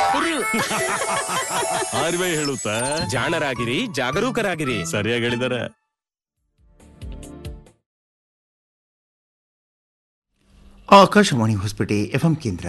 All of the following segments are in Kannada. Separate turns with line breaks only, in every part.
ಆರ್ವೇ ಹೇಳುತ್ತಾ
ಜಾಣರಾಗಿರಿ ಜಾಗರೂಕರಾಗಿರಿ
ಸರಿಯಾಗಿ ಹೇಳಿದಾರೆ
ಆಕಾಶವಾಣಿ ಹೊಸಪೇಟೆ ಎಫ್ಎಂ ಕೇಂದ್ರ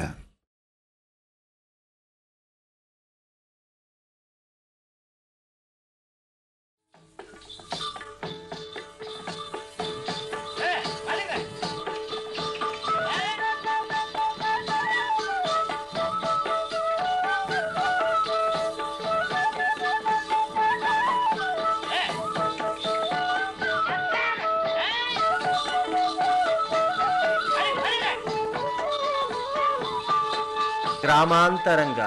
ಗ್ರಾಮಾಂತರಂಗ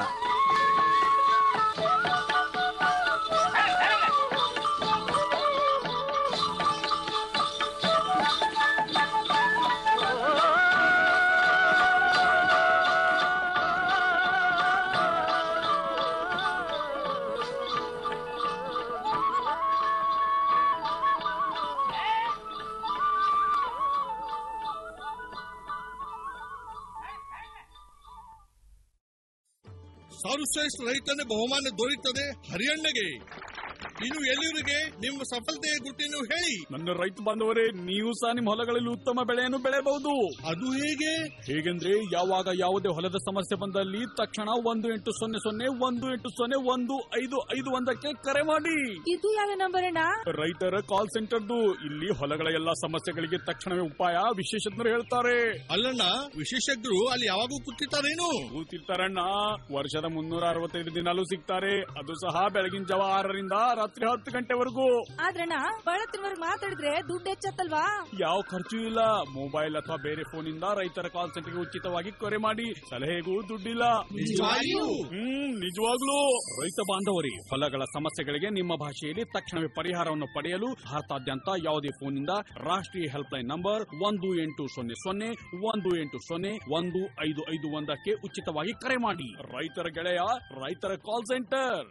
ಸರ್ವಶ್ರೇಷ್ಠ ರೈತನ ಬಹುಮಾನ ದೊರೆಯುತ್ತದೆ ಹರಿಯಣ್ಣಗೆ ಇನ್ನು ಎಲ್ಲಿವರಿಗೆ ನಿಮ್ಮ ಸಫಲತೆಯ ಗುಟ್ಟಿನ ಹೇಳಿ
ನನ್ನ ರೈತ ಬಾಂಧವರೇ ನೀವು ಸಹ ನಿಮ್ಮ ಹೊಲಗಳಲ್ಲಿ ಉತ್ತಮ ಬೆಳೆಯನ್ನು ಬೆಳೆಯಬಹುದು
ಅದು ಹೇಗೆ
ಹೇಗೆಂದ್ರೆ ಯಾವಾಗ ಯಾವುದೇ ಹೊಲದ ಸಮಸ್ಯೆ ಬಂದಲ್ಲಿ ತಕ್ಷಣ ಒಂದು ಎಂಟು ಸೊನ್ನೆ ಸೊನ್ನೆ ಒಂದು ಎಂಟು ಸೊನ್ನೆ ಒಂದು ಐದು ಐದು ಒಂದಕ್ಕೆ ಕರೆ ಮಾಡಿ
ಇದು ಯಾವ ನಂಬರ್ ಅಣ್ಣ
ರೈತರ ಕಾಲ್ ಸೆಂಟರ್ದು ಇಲ್ಲಿ ಹೊಲಗಳ ಎಲ್ಲಾ ಸಮಸ್ಯೆಗಳಿಗೆ ತಕ್ಷಣವೇ ಉಪಾಯ ವಿಶೇಷಜ್ಞರು ಹೇಳ್ತಾರೆ
ಅಲ್ಲಣ್ಣ ವಿಶೇಷಜ್ಞರು ಅಲ್ಲಿ ಯಾವಾಗೂ ಕೂತಿರ್ತಾರೇನು
ಕೂತಿರ್ತಾರಣ್ಣ ವರ್ಷದ ಮುನ್ನೂರ ಅರವತ್ತೈದು ದಿನಾಲೂ ಸಿಗ್ತಾರೆ ಅದು ಸಹ ಬೆಳಗಿನ ಜಾವ ಆರರಿಂದ ರಾತ್ರಿ ಹತ್ತು ಗಂಟೆವರೆಗೂ
ಆದ್ರಣ್ಣ ಬಳತ್ತಿನವರ್ಗ್ ಮಾತಾಡಿದ್ರೆ ದುಡ್ಡು ಹೆಚ್ಚತ್ತಲ್ವಾ
ಯಾವ ಖರ್ಚು ಇಲ್ಲ ಮೊಬೈಲ್ ಅಥವಾ ಬೇರೆ ಫೋನ್ ಇಂದ ರೈತರ ಕಾಲ್ ಸೆಂಟರ್ಗೆ ಉಚಿತವಾಗಿ ಕರೆ ಮಾಡಿ ಸಲಹೆಗೂ ದುಡ್ಡಿಲ್ಲ
ನಿಜವಾಗಿಯೂ?
ಹ್ಮ್ ನಿಜವಾಗ್ಲೂ ರೈತ ಬಾಂಧವರಿ ಹೊಲಗಳ ಸಮಸ್ಯೆಗಳಿಗೆ ನಿಮ್ಮ ಭಾಷೆಯಲ್ಲಿ ತಕ್ಷಣವೇ ಪರಿಹಾರವನ್ನು ಪಡೆಯಲು ಭಾರತಾದ್ಯಂತ ಯಾವುದೇ ಫೋನ್ ಇಂದ ರಾಷ್ಟ್ರೀಯ ಹೆಲ್ಪ್ ಲೈನ್ ನಂಬರ್ ಒಂದು ಎಂಟು ಸೊನ್ನೆ ಸೊನ್ನೆ ಒಂದು ಎಂಟು ಸೊನ್ನೆ ಒಂದು ಐದು ಐದು ಒಂದಕ್ಕೆ ಉಚಿತವಾಗಿ ಕರೆ ಮಾಡಿ ರೈತರ ಗೆಳೆಯ ರೈತರ ಕಾಲ್ ಸೆಂಟರ್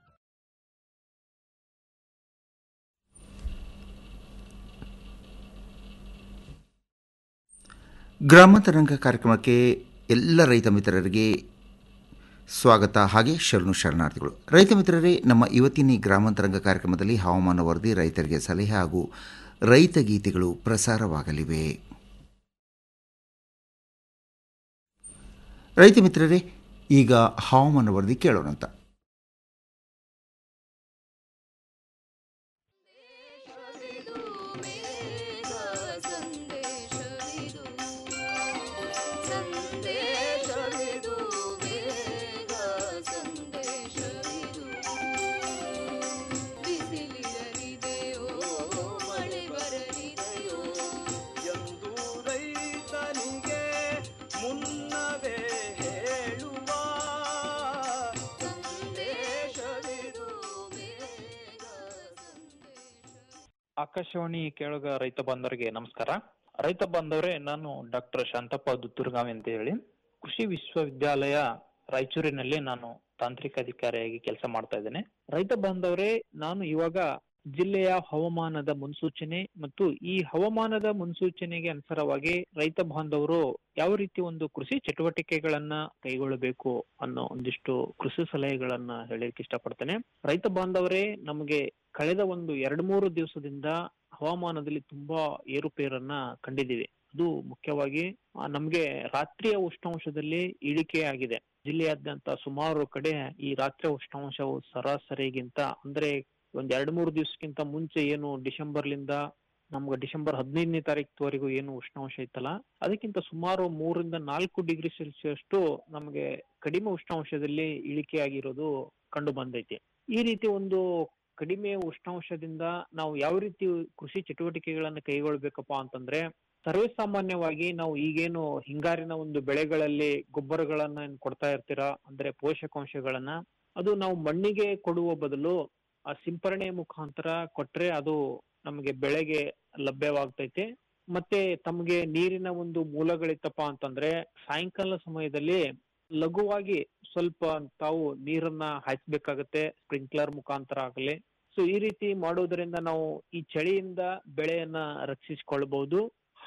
ಗ್ರಾಮಾಂತರಂಗ ಕಾರ್ಯಕ್ರಮಕ್ಕೆ ಎಲ್ಲ ರೈತ ಮಿತ್ರರಿಗೆ ಸ್ವಾಗತ ಹಾಗೆ ಶರಣು ಶರಣಾರ್ಥಿಗಳು ರೈತ ಮಿತ್ರರೇ ನಮ್ಮ ಇವತ್ತಿನ ಈ ಗ್ರಾಮಾಂತರಂಗ ಕಾರ್ಯಕ್ರಮದಲ್ಲಿ ಹವಾಮಾನ ವರದಿ ರೈತರಿಗೆ ಸಲಹೆ ಹಾಗೂ ರೈತ ಗೀತೆಗಳು ಪ್ರಸಾರವಾಗಲಿವೆ ರೈತ ಮಿತ್ರರೇ ಈಗ ಹವಾಮಾನ ವರದಿ ಕೇಳೋಣಂತ
ಎಂದು ರೈತನಿಗೆ ಮುನ್ನವೇ ಹೇಳುವ ಸಂದೇಶವಿದು
ಆಕಾಶವಾಣಿ ಕೇಳುಗ ರೈತ ಬಾಂಧವರಿಗೆ ನಮಸ್ಕಾರ ರೈತ ಬಾಂಧವರೇ ನಾನು ಡಾಕ್ಟರ್ ಶಾಂತಪ್ಪ ದುತ್ತೂರ್ಗಾವಿ ಅಂತ ಹೇಳಿ ಕೃಷಿ ವಿಶ್ವವಿದ್ಯಾಲಯ ರಾಯಚೂರಿನಲ್ಲಿ ನಾನು ತಾಂತ್ರಿಕ ಅಧಿಕಾರಿಯಾಗಿ ಕೆಲಸ ಮಾಡ್ತಾ ಇದ್ದೇನೆ ರೈತ ಬಾಂಧವರೇ ನಾನು ಇವಾಗ ಜಿಲ್ಲೆಯ ಹವಾಮಾನದ ಮುನ್ಸೂಚನೆ ಮತ್ತು ಈ ಹವಾಮಾನದ ಮುನ್ಸೂಚನೆಗೆ ಅನುಸಾರವಾಗಿ ರೈತ ಬಾಂಧವರು ಯಾವ ರೀತಿ ಒಂದು ಕೃಷಿ ಚಟುವಟಿಕೆಗಳನ್ನ ಕೈಗೊಳ್ಳಬೇಕು ಅನ್ನೋ ಒಂದಿಷ್ಟು ಕೃಷಿ ಸಲಹೆಗಳನ್ನ ಹೇಳಲಿಕ್ಕೆ ಇಷ್ಟಪಡ್ತೇನೆ ರೈತ ಬಾಂಧವರೇ ನಮಗೆ ಕಳೆದ ಒಂದು ಎರಡ್ ಮೂರು ದಿವಸದಿಂದ ಹವಾಮಾನದಲ್ಲಿ ತುಂಬಾ ಏರುಪೇರನ್ನ ಕಂಡಿದ್ದೀವಿ ಅದು ಮುಖ್ಯವಾಗಿ ಆ, ನಮ್ಗೆ ರಾತ್ರಿಯ ಉಷ್ಣಾಂಶದಲ್ಲಿ ಇಳಿಕೆ ಆಗಿದೆ ಜಿಲ್ಲೆಯಾದ್ಯಂತ ಸುಮಾರು ಕಡೆ ಈ ರಾತ್ರಿಯ ಉಷ್ಣಾಂಶವು ಸರಾಸರಿಗಿಂತ ಅಂದ್ರೆ ಒಂದ್ ಎರಡ್ ಮೂರು ದಿವಸಕ್ಕಿಂತ ಮುಂಚೆ ಏನು ಡಿಸೆಂಬರ್ಲಿಂದ ನಮ್ಗೆ ಡಿಸೆಂಬರ್ ಹದಿನೈದನೇ ತಾರೀಕುವರೆಗೂ ಏನು ಉಷ್ಣಾಂಶ ಇತ್ತಲ್ಲ ಅದಕ್ಕಿಂತ ಸುಮಾರು ಮೂರರಿಂದ ನಾಲ್ಕು ಡಿಗ್ರಿ ಸೆಲ್ಸಿಯಸ್ ನಮಗೆ ಕಡಿಮೆ ಉಷ್ಣಾಂಶದಲ್ಲಿ ಇಳಿಕೆ ಆಗಿರೋದು ಕಂಡು ಬಂದೈತಿ ಈ ರೀತಿ ಒಂದು ಕಡಿಮೆ ಉಷ್ಣಾಂಶದಿಂದ ನಾವು ಯಾವ ರೀತಿ ಕೃಷಿ ಚಟುವಟಿಕೆಗಳನ್ನ ಕೈಗೊಳ್ಬೇಕಪ್ಪ ಅಂತಂದ್ರೆ ಸರ್ವೇ ಸಾಮಾನ್ಯವಾಗಿ ನಾವು ಈಗೇನು ಹಿಂಗಾರಿನ ಒಂದು ಬೆಳೆಗಳಲ್ಲಿ ಗೊಬ್ಬರಗಳನ್ನ ಏನ್ ಕೊಡ್ತಾ ಇರ್ತೀರಾ ಅಂದ್ರೆ ಪೋಷಕಾಂಶಗಳನ್ನ ಅದು ನಾವು ಮಣ್ಣಿಗೆ ಕೊಡುವ ಬದಲು ಆ ಸಿಂಪರಣೆ ಮುಖಾಂತರ ಕೊಟ್ರೆ ಅದು ನಮಗೆ ಬೆಳೆಗೆ ಲಭ್ಯವಾಗ್ತೈತೆ ಮತ್ತೆ ತಮಗೆ ನೀರಿನ ಒಂದು ಮೂಲಗಳಿತ್ತಪ್ಪ ಅಂತಂದ್ರೆ ಸಾಯಂಕಾಲ ಸಮಯದಲ್ಲಿ ಲಘುವಾಗಿ ಸ್ವಲ್ಪ ತಾವು ನೀರನ್ನ ಹಾಯಿಸ್ಬೇಕಾಗತ್ತೆ ಸ್ಪ್ರಿಂಕ್ಲರ್ ಮುಖಾಂತರ ಆಗಲಿ ಸೊ ಈ ರೀತಿ ಮಾಡೋದ್ರಿಂದ ನಾವು ಈ ಚಳಿಯಿಂದ ಬೆಳೆಯನ್ನ ರಕ್ಷಿಸಿಕೊಳ್ಬಹುದು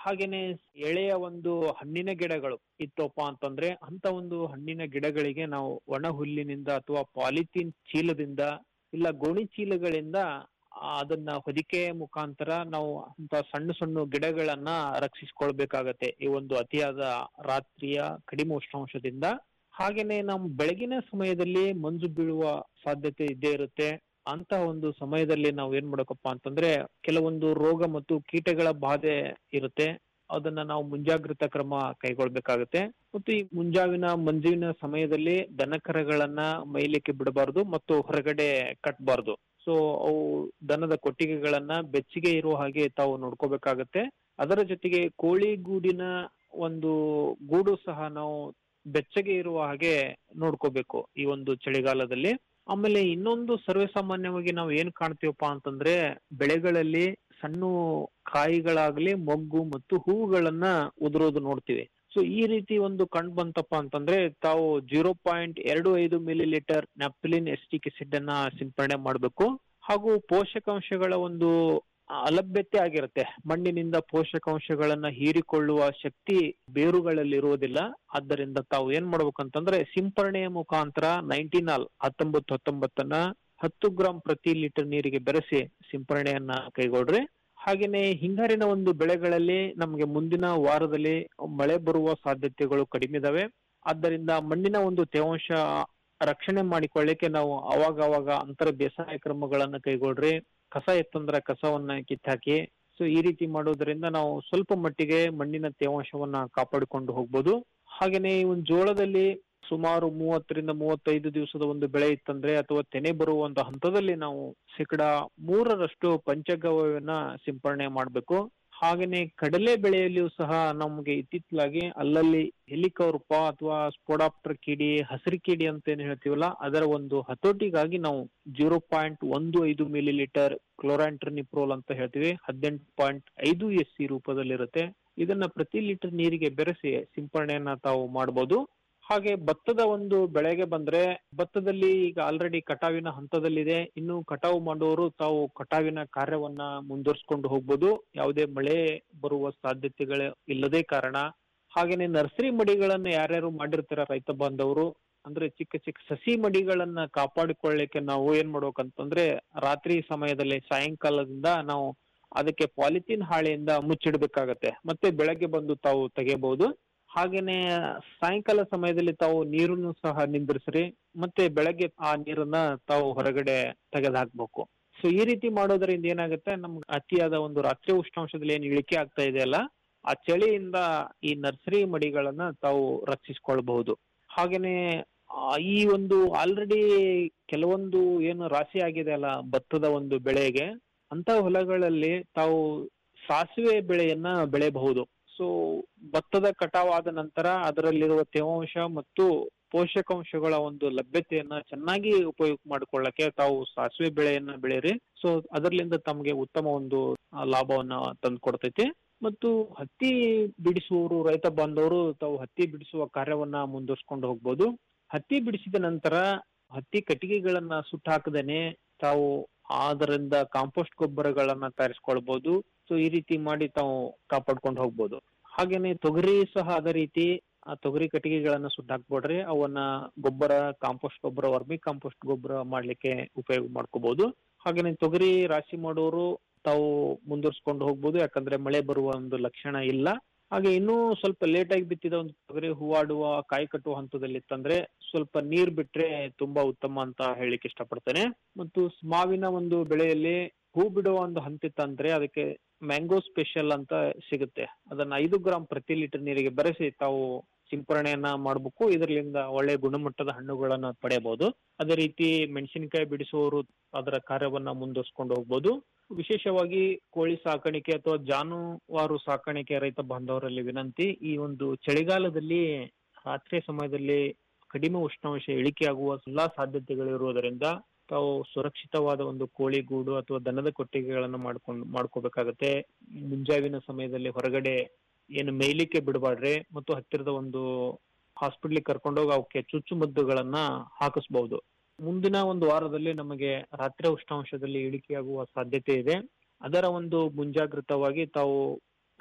ಹಾಗೇನೆ ಎಳೆಯ ಒಂದು ಹಣ್ಣಿನ ಗಿಡಗಳು ಇತ್ತಪ್ಪ ಅಂತಂದ್ರೆ ಅಂತ ಒಂದು ಹಣ್ಣಿನ ಗಿಡಗಳಿಗೆ ನಾವು ಒಣ ಹುಲ್ಲಿನಿಂದ ಅಥವಾ ಪಾಲಿಥೀನ್ ಚೀಲದಿಂದ ಇಲ್ಲ ಗೋಣಿ ಚೀಲಗಳಿಂದ ಆ, ಅದನ್ನ ಹೊದಿಕೆ ಮುಖಾಂತರ ನಾವು ಅಂತ ಸಣ್ಣ ಸಣ್ಣ ಗಿಡಗಳನ್ನ ರಕ್ಷಿಸ್ಕೊಳ್ಬೇಕಾಗತ್ತೆ ಈ ಒಂದು ಅತಿಯಾದ ರಾತ್ರಿಯ ಕಡಿಮೆ ಉಷ್ಣಾಂಶದಿಂದ ಹಾಗೇನೆ ನಾವು ಬೆಳಗಿನ ಸಮಯದಲ್ಲಿ ಮಂಜು ಬೀಳುವ ಸಾಧ್ಯತೆ ಇದ್ದೇ ಇರುತ್ತೆ ಅಂತ ಒಂದು ಸಮಯದಲ್ಲಿ ನಾವು ಏನ್ ಮಾಡಬೇಕಪ್ಪ ಅಂತಂದ್ರೆ ಕೆಲವೊಂದು ರೋಗ ಮತ್ತು ಕೀಟಗಳ ಬಾಧೆ ಇರುತ್ತೆ ಅದನ್ನ ನಾವು ಮುಂಜಾಗ್ರತಾ ಕ್ರಮ ಕೈಗೊಳ್ಬೇಕಾಗುತ್ತೆ ಮತ್ತು ಈ ಮುಂಜಾವಿನ ಮಂಜುವಿನ ಸಮಯದಲ್ಲಿ ದನಕರಗಳನ್ನ ಮೈಲಿಕ್ಕೆ ಬಿಡಬಾರದು ಮತ್ತು ಹೊರಗಡೆ ಕಟ್ಟಬಾರದು ಸೊ ಅವು ದನದ ಕೊಟ್ಟಿಗೆಗಳನ್ನ ಬೆಚ್ಚಗೆ ಇರುವ ಹಾಗೆ ತಾವು ನೋಡ್ಕೋಬೇಕಾಗತ್ತೆ ಅದರ ಜೊತೆಗೆ ಕೋಳಿ ಗೂಡಿನ ಒಂದು ಗೂಡು ಸಹ ನಾವು ಬೆಚ್ಚಗೆ ಇರುವ ಹಾಗೆ ನೋಡ್ಕೋಬೇಕು ಈ ಒಂದು ಚಳಿಗಾಲದಲ್ಲಿ ಆಮೇಲೆ ಇನ್ನೊಂದು ಸರ್ವೇ ಸಾಮಾನ್ಯವಾಗಿ ನಾವು ಏನ್ ಕಾಣ್ತೀವಪ್ಪ ಅಂತಂದ್ರೆ ಬೆಳೆಗಳಲ್ಲಿ ಸಣ್ಣ ಕಾಯಿಗಳಾಗ್ಲಿ ಮೊಗ್ಗು ಮತ್ತು ಹೂವುಗಳನ್ನ ಉದುರೋದು ನೋಡ್ತೀವಿ ಸೊ ಈ ರೀತಿ ಒಂದು ಕಂಡು ಬಂತಪ್ಪ ಅಂತಂದ್ರೆ ತಾವು ಜೀರೋ ಪಾಯಿಂಟ್ ಎರಡು ಐದು millilitre naphthalene acetic acid ಅನ್ನ ಸಿಂಪಡಣೆ ಮಾಡಬೇಕು ಹಾಗೂ ಪೋಷಕಾಂಶಗಳ ಒಂದು ಅಲಭ್ಯತೆ ಆಗಿರುತ್ತೆ ಮಣ್ಣಿನಿಂದ ಪೋಷಕಾಂಶಗಳನ್ನ ಹೀರಿಕೊಳ್ಳುವ ಶಕ್ತಿ ಬೇರುಗಳಲ್ಲಿ ಇರುವುದಿಲ್ಲ ಆದ್ದರಿಂದ ತಾವು ಏನ್ ಮಾಡ್ಬೇಕಂತಂದ್ರೆ ಸಿಂಪರಣೆಯ ಮುಖಾಂತರ ನೈಂಟಿನಾಲ್ ಹತ್ತೊಂಬತ್ತು ಹತ್ತೊಂಬತ್ತನ್ನ ಹತ್ತು ಗ್ರಾಂ ಪ್ರತಿ ಲೀಟರ್ ನೀರಿಗೆ ಬೆರೆಸಿ ಸಿಂಪರಣೆಯನ್ನ ಕೈಗೊಳ್ರಿ ಹಾಗೇನೆ ಹಿಂಗಾರಿನ ಒಂದು ಬೆಳೆಗಳಲ್ಲಿ ನಮಗೆ ಮುಂದಿನ ವಾರದಲ್ಲಿ ಮಳೆ ಬರುವ ಸಾಧ್ಯತೆಗಳು ಕಡಿಮೆ ಇದಾವೆ ಆದ್ದರಿಂದ ಮಣ್ಣಿನ ಒಂದು ತೇವಾಂಶ ರಕ್ಷಣೆ ಮಾಡಿಕೊಳ್ಳಿಕ್ಕೆ ನಾವು ಅವಾಗ ಅವಾಗ ಅಂತರ ಬೇಸಾಯ ಕ್ರಮಗಳನ್ನ ಕೈಗೊಳ್ರಿ ಕಸ ಎತ್ತಂದ್ರ ಕಸವನ್ನ ಕಿತ್ತಾಕಿ ಸೊ ಈ ರೀತಿ ಮಾಡೋದ್ರಿಂದ ನಾವು ಸ್ವಲ್ಪ ಮಟ್ಟಿಗೆ ಮಣ್ಣಿನ ತೇವಾಂಶವನ್ನ ಕಾಪಾಡಿಕೊಂಡು ಹೋಗ್ಬೋದು ಹಾಗೇನೆ ಈ ಒಂದು ಜೋಳದಲ್ಲಿ ಸುಮಾರು ಮೂವತ್ತರಿಂದ ಮೂವತ್ತೈದು ದಿವಸದ ಒಂದು ಬೆಳೆ ಇತ್ತಂದ್ರೆ ಅಥವಾ ತೆನೆ ಬರುವ ಒಂದು ಹಂತದಲ್ಲಿ ನಾವು ಶೇಕಡ ಮೂರರಷ್ಟು ಪಂಚಗವ್ಯವನ್ನ ಸಿಂಪರಣೆ ಮಾಡಬೇಕು ಹಾಗೇನೆ ಕಡಲೆ ಬೆಳೆಯಲ್ಲಿಯೂ ಸಹ ನಮಗೆ ಇತ್ತಿತ್ತಲಾಗಿ ಅಲ್ಲಲ್ಲಿ ಹೆಲಿಕೌರ್ಪ ಅಥವಾ ಸ್ಪೋಡಾಪ್ಟರ್ ಕಿಡಿ ಹಸಿರು ಕಿಡಿ ಅಂತ ಏನ್ ಹೇಳ್ತೀವಲ್ಲ ಅದರ ಒಂದು ಹತೋಟಿಗಾಗಿ ನಾವು ಜೀರೋ ಪಾಯಿಂಟ್ ಒಂದು ಐದು ಮಿಲಿ ಲೀಟರ್ ಕ್ಲೋರಾಂಟ್ರನಿಪ್ರೋಲ್ ಅಂತ ಹೇಳ್ತೀವಿ ಹದಿನೆಂಟು ಪಾಯಿಂಟ್ ಐದು ಎಸ್ ಸಿ ರೂಪದಲ್ಲಿರುತ್ತೆ ಇದನ್ನ ಪ್ರತಿ ಲೀಟರ್ ನೀರಿಗೆ ಬೆರೆಸಿ ಸಿಂಪರಣೆಯನ್ನ ತಾವು ಮಾಡಬಹುದು ಹಾಗೆ ಭತ್ತದ ಒಂದು ಬೆಳೆಗೆ ಬಂದ್ರೆ ಭತ್ತದಲ್ಲಿ ಈಗ ಆಲ್ರೆಡಿ ಕಟಾವಿನ ಹಂತದಲ್ಲಿದೆ ಇನ್ನು ಕಟಾವು ಮಾಡುವವರು ತಾವು ಕಟಾವಿನ ಕಾರ್ಯವನ್ನ ಮುಂದುವರ್ಸ್ಕೊಂಡು ಹೋಗ್ಬೋದು ಯಾವುದೇ ಮಳೆ ಬರುವ ಸಾಧ್ಯತೆಗಳು ಇಲ್ಲದೇ ಕಾರಣ ಹಾಗೇನೆ ನರ್ಸರಿ ಮಡಿಗಳನ್ನ ಯಾರ್ಯಾರು ಮಾಡಿರ್ತಾರ ರೈತ ಬಾಂಧವರು ಅಂದ್ರೆ ಚಿಕ್ಕ ಚಿಕ್ಕ ಸಸಿ ಮಡಿಗಳನ್ನ ಕಾಪಾಡಿಕೊಳ್ಳಿಕ್ಕೆ ನಾವು ಏನ್ ಮಾಡ್ಬೇಕಂತಂದ್ರೆ ರಾತ್ರಿ ಸಮಯದಲ್ಲಿ ಸಾಯಂಕಾಲದಿಂದ ನಾವು ಅದಕ್ಕೆ ಪಾಲಿಥೀನ್ ಹಾಳೆಯಿಂದ ಮುಚ್ಚಿಡ್ಬೇಕಾಗತ್ತೆ ಮತ್ತೆ ಬೆಳಗ್ಗೆ ಬಂದು ತಾವು ತೆಗೆಯಬಹುದು ಹಾಗೇನೆ ಸಾಯಂಕಾಲ ಸಮಯದಲ್ಲಿ ತಾವು ನೀರನ್ನು ಸಹ ನಿಂದ್ರಿಸ್ರಿ ಮತ್ತೆ ಬೆಳಗ್ಗೆ ಆ ನೀರನ್ನ ತಾವು ಹೊರಗಡೆ ತೆಗೆದು ಹಾಕ್ಬೇಕು ಸೊ ಈ ರೀತಿ ಮಾಡೋದ್ರಿಂದ ಏನಾಗುತ್ತೆ ನಮ್ಗೆ ಅತಿಯಾದ ಒಂದು ರಾತ್ರಿ ಉಷ್ಣಾಂಶದಲ್ಲಿ ಏನು ಇಳಿಕೆ ಆಗ್ತಾ ಇದೆಯಲ್ಲ ಆ ಚಳಿಯಿಂದ ಈ ನರ್ಸರಿ ಮಡಿಗಳನ್ನ ತಾವು ರಕ್ಷಿಸ್ಕೊಳ್ಬಹುದು ಹಾಗೇನೆ ಆ, ಈ ಒಂದು ಆಲ್ರೆಡಿ ಕೆಲವೊಂದು ಏನು ರಾಶಿ ಆಗಿದೆ ಅಲ್ಲ ಭತ್ತದ ಒಂದು ಬೆಳೆಗೆ ಅಂತ ಹೊಲಗಳಲ್ಲಿ ತಾವು ಸಾಸಿವೆ ಬೆಳೆಯನ್ನ ಬೆಳೆಯಬಹುದು ಸೊ ಭತ್ತದ ಕಟಾವಾದ ನಂತರ ಅದರಲ್ಲಿರುವ ತೇವಾಂಶ ಮತ್ತು ಪೋಷಕಾಂಶಗಳ ಒಂದು ಲಭ್ಯತೆಯನ್ನ ಚೆನ್ನಾಗಿ ಉಪಯೋಗ ಮಾಡಿಕೊಳ್ಳಕ್ಕೆ ತಾವು ಸಾಸಿವೆ ಬೆಳೆಯನ್ನ ಬೆಳೆಯಿರಿ ಸೊ ಅದರಿಂದ ತಮಗೆ ಉತ್ತಮ ಒಂದು ಆ, ಲಾಭವನ್ನ ತಂದು ಕೊಡ್ತೈತಿ ಮತ್ತು ಹತ್ತಿ ಬಿಡಿಸುವವರು ರೈತ ಬಾಂಧವರು ತಾವು ಹತ್ತಿ ಬಿಡಿಸುವ ಕಾರ್ಯವನ್ನ ಮುಂದುವರ್ಸ್ಕೊಂಡು ಹೋಗ್ಬೋದು ಹತ್ತಿ ಬಿಡಿಸಿದ ನಂತರ ಹತ್ತಿ ಕಟ್ಟಿಗೆಗಳನ್ನ ಸುಟ್ಟು ಹಾಕದೇನೆ ತಾವು ಅದರಿಂದ ಕಾಂಪೋಸ್ಟ್ ಗೊಬ್ಬರಗಳನ್ನ ತಯಾರಿಸ್ಕೊಳ್ಬಹುದು ಸೊ ಈ ರೀತಿ ಮಾಡಿ ತಾವು ಕಾಪಾಡ್ಕೊಂಡು ಹೋಗ್ಬೋದು ಹಾಗೇನೆ ತೊಗರಿ ಸಹ ಅದೇ ರೀತಿ ಆ ತೊಗರಿ ಕಟ್ಟಿಗೆಗಳನ್ನ ಸುಟ್ಟು ಹಾಕ್ಬಿಡ್ರಿ ಅವನ್ನ ಗೊಬ್ಬರ ಕಾಂಪೋಸ್ಟ್ ಗೊಬ್ಬರ ವರ್ಮಿ ಕಾಂಪೋಸ್ಟ್ ಗೊಬ್ಬರ ಮಾಡ್ಲಿಕ್ಕೆ ಉಪಯೋಗ ಮಾಡ್ಕೋಬಹುದು ಹಾಗೇನೆ ತೊಗರಿ ರಾಶಿ ಮಾಡೋರು ತಾವು ಮುಂದುವರ್ಸ್ಕೊಂಡು ಹೋಗ್ಬೋದು ಯಾಕಂದ್ರೆ ಮಳೆ ಬರುವ ಒಂದು ಲಕ್ಷಣ ಇಲ್ಲ ಹಾಗೆ ಇನ್ನೂ ಸ್ವಲ್ಪ ಲೇಟ್ ಆಗಿ ಬಿತ್ತಿದ ಒಂದು ತೊಗರಿ ಹೂವಾಡುವ ಕಾಯಿ ಕಟ್ಟುವ ಹಂತದಲ್ಲಿ ಇತ್ತಂದ್ರೆ ಸ್ವಲ್ಪ ನೀರ್ ಬಿಟ್ರೆ ತುಂಬಾ ಉತ್ತಮ ಅಂತ ಹೇಳಿಕ್ ಇಷ್ಟಪಡ್ತೇನೆ ಮತ್ತು ಮಾವಿನ ಒಂದು ಬೆಳೆಯಲ್ಲಿ ಹೂ ಬಿಡುವ ಒಂದು ಹಂತಿತ್ತಂದ್ರೆ ಅದಕ್ಕೆ ಮ್ಯಾಂಗೋ ಸ್ಪೆಷಲ್ ಅಂತ ಸಿಗುತ್ತೆ ಅದನ್ನ ಐದು ಗ್ರಾಂ ಪ್ರತಿ ಲೀಟರ್ ನೀರಿಗೆ ಬೆರೆಸಿ ತಾವು ಸಿಂಪರಣೆಯನ್ನ ಮಾಡಬೇಕು ಇದರಿಂದ ಒಳ್ಳೆ ಗುಣಮಟ್ಟದ ಹಣ್ಣುಗಳನ್ನ ಪಡೆಯಬಹುದು ಅದೇ ರೀತಿ ಮೆಣಸಿನಕಾಯಿ ಬಿಡಿಸುವವರು ಅದರ ಕಾರ್ಯವನ್ನ ಮುಂದುವರ್ಸ್ಕೊಂಡು ಹೋಗ್ಬೋದು ವಿಶೇಷವಾಗಿ ಕೋಳಿ ಸಾಕಾಣಿಕೆ ಅಥವಾ ಜಾನುವಾರು ಸಾಕಾಣಿಕೆ ರೈತ ಬಾಂಧವರಲ್ಲಿ ವಿನಂತಿ ಈ ಒಂದು ಚಳಿಗಾಲದಲ್ಲಿ ರಾತ್ರಿ ಸಮಯದಲ್ಲಿ ಕಡಿಮೆ ಉಷ್ಣಾಂಶ ಇಳಿಕೆಯಾಗುವ ಎಲ್ಲಾ ಸಾಧ್ಯತೆಗಳಿರುವುದರಿಂದ ತಾವು ಸುರಕ್ಷಿತವಾದ ಒಂದು ಕೋಳಿ ಗೂಡು ಅಥವಾ ದನದ ಕೊಟ್ಟಿಗೆಗಳನ್ನ ಮಾಡ್ಕೊಂಡು ಮಾಡ್ಕೋಬೇಕಾಗತ್ತೆ ಮುಂಜಾವಿನ ಸಮಯದಲ್ಲಿ ಹೊರಗಡೆ ಏನು ಮೇಯ್ಲಿಕ್ಕೆ ಬಿಡಬಾಡ್ರಿ ಮತ್ತು ಹತ್ತಿರದ ಒಂದು ಹಾಸ್ಪಿಟ್ಲಿಗೆ ಕರ್ಕೊಂಡೋಗಿ ಅವಕ್ಕೆ ಚುಚ್ಚುಮದ್ದುಗಳನ್ನ ಹಾಕಿಸ್ಬಹುದು ಮುಂದಿನ ಒಂದು ವಾರದಲ್ಲಿ ನಮಗೆ ರಾತ್ರಿ ಉಷ್ಣಾಂಶದಲ್ಲಿ ಇಳಿಕೆಯಾಗುವ ಸಾಧ್ಯತೆ ಇದೆ ಅದರ ಒಂದು ಮುಂಜಾಗೃತವಾಗಿ ತಾವು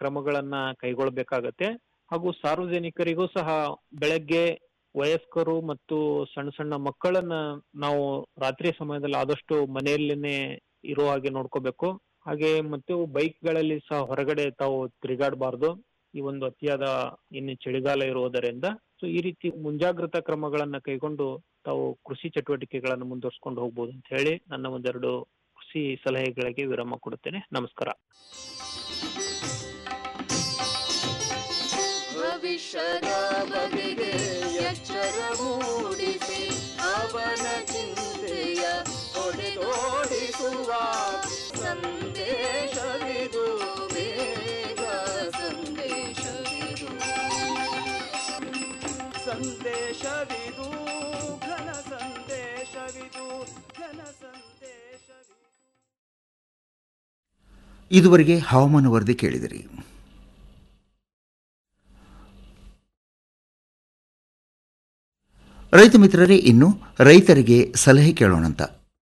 ಕ್ರಮಗಳನ್ನ ಕೈಗೊಳ್ಳಬೇಕಾಗತ್ತೆ ಹಾಗೂ ಸಾರ್ವಜನಿಕರಿಗೂ ಸಹ ಬೆಳಗ್ಗೆ ವಯಸ್ಕರು ಮತ್ತು ಸಣ್ಣ ಸಣ್ಣ ಮಕ್ಕಳನ್ನ ನಾವು ರಾತ್ರಿ ಸಮಯದಲ್ಲಿ ಆದಷ್ಟು ಮನೆಯಲ್ಲೇನೆ ಇರೋ ಹಾಗೆ ನೋಡ್ಕೋಬೇಕು ಹಾಗೆ ಮತ್ತು ಬೈಕ್ಗಳಲ್ಲಿ ಸಹ ಹೊರಗಡೆ ತಾವು ತಿರುಗಾಡಬಾರ್ದು ಈ ಒಂದು ಅತಿಯಾದ ಇನ್ನು ಚಳಿಗಾಲ ಇರುವುದರಿಂದ ಸೊ ಈ ರೀತಿ ಮುಂಜಾಗ್ರತಾ ಕ್ರಮಗಳನ್ನ ಕೈಗೊಂಡು ತಾವು ಕೃಷಿ ಚಟುವಟಿಕೆಗಳನ್ನು ಮುಂದುವರ್ಸ್ಕೊಂಡು ಹೋಗ್ಬೋದು ಅಂತ ಹೇಳಿ ನನ್ನ ಒಂದೆರಡು ಕೃಷಿ ಸಲಹೆಗಳಿಗೆ ವಿರಾಮ ಕೊಡುತ್ತೇನೆ ನಮಸ್ಕಾರ
ಭವಿಷ್ಯದ ಬಗೆಗೆ ಎಚ್ಚರ ಮೂಡಿಸಿ ಅವನ ಚಿಂತೆಯ ಹೊಡೆದೋಡಿಸುವ ಸಂದೇಶವಿದು ಬೇಗ ಸಂದೇಶವಿದು ಸಂದೇಶವಿದು ಘನ ಸಂದೇಶವಿದು ಘನ ಸಂದೇಶವಿದು
ಇದುವರೆಗೆ ಹವಾಮಾನ ವರದಿ ಕೇಳಿದಿರಿ ರೈತ ಮಿತ್ರರೇ ಇನ್ನು ರೈತರಿಗೆ ಸಲಹೆ ಕೇಳೋಣಂತ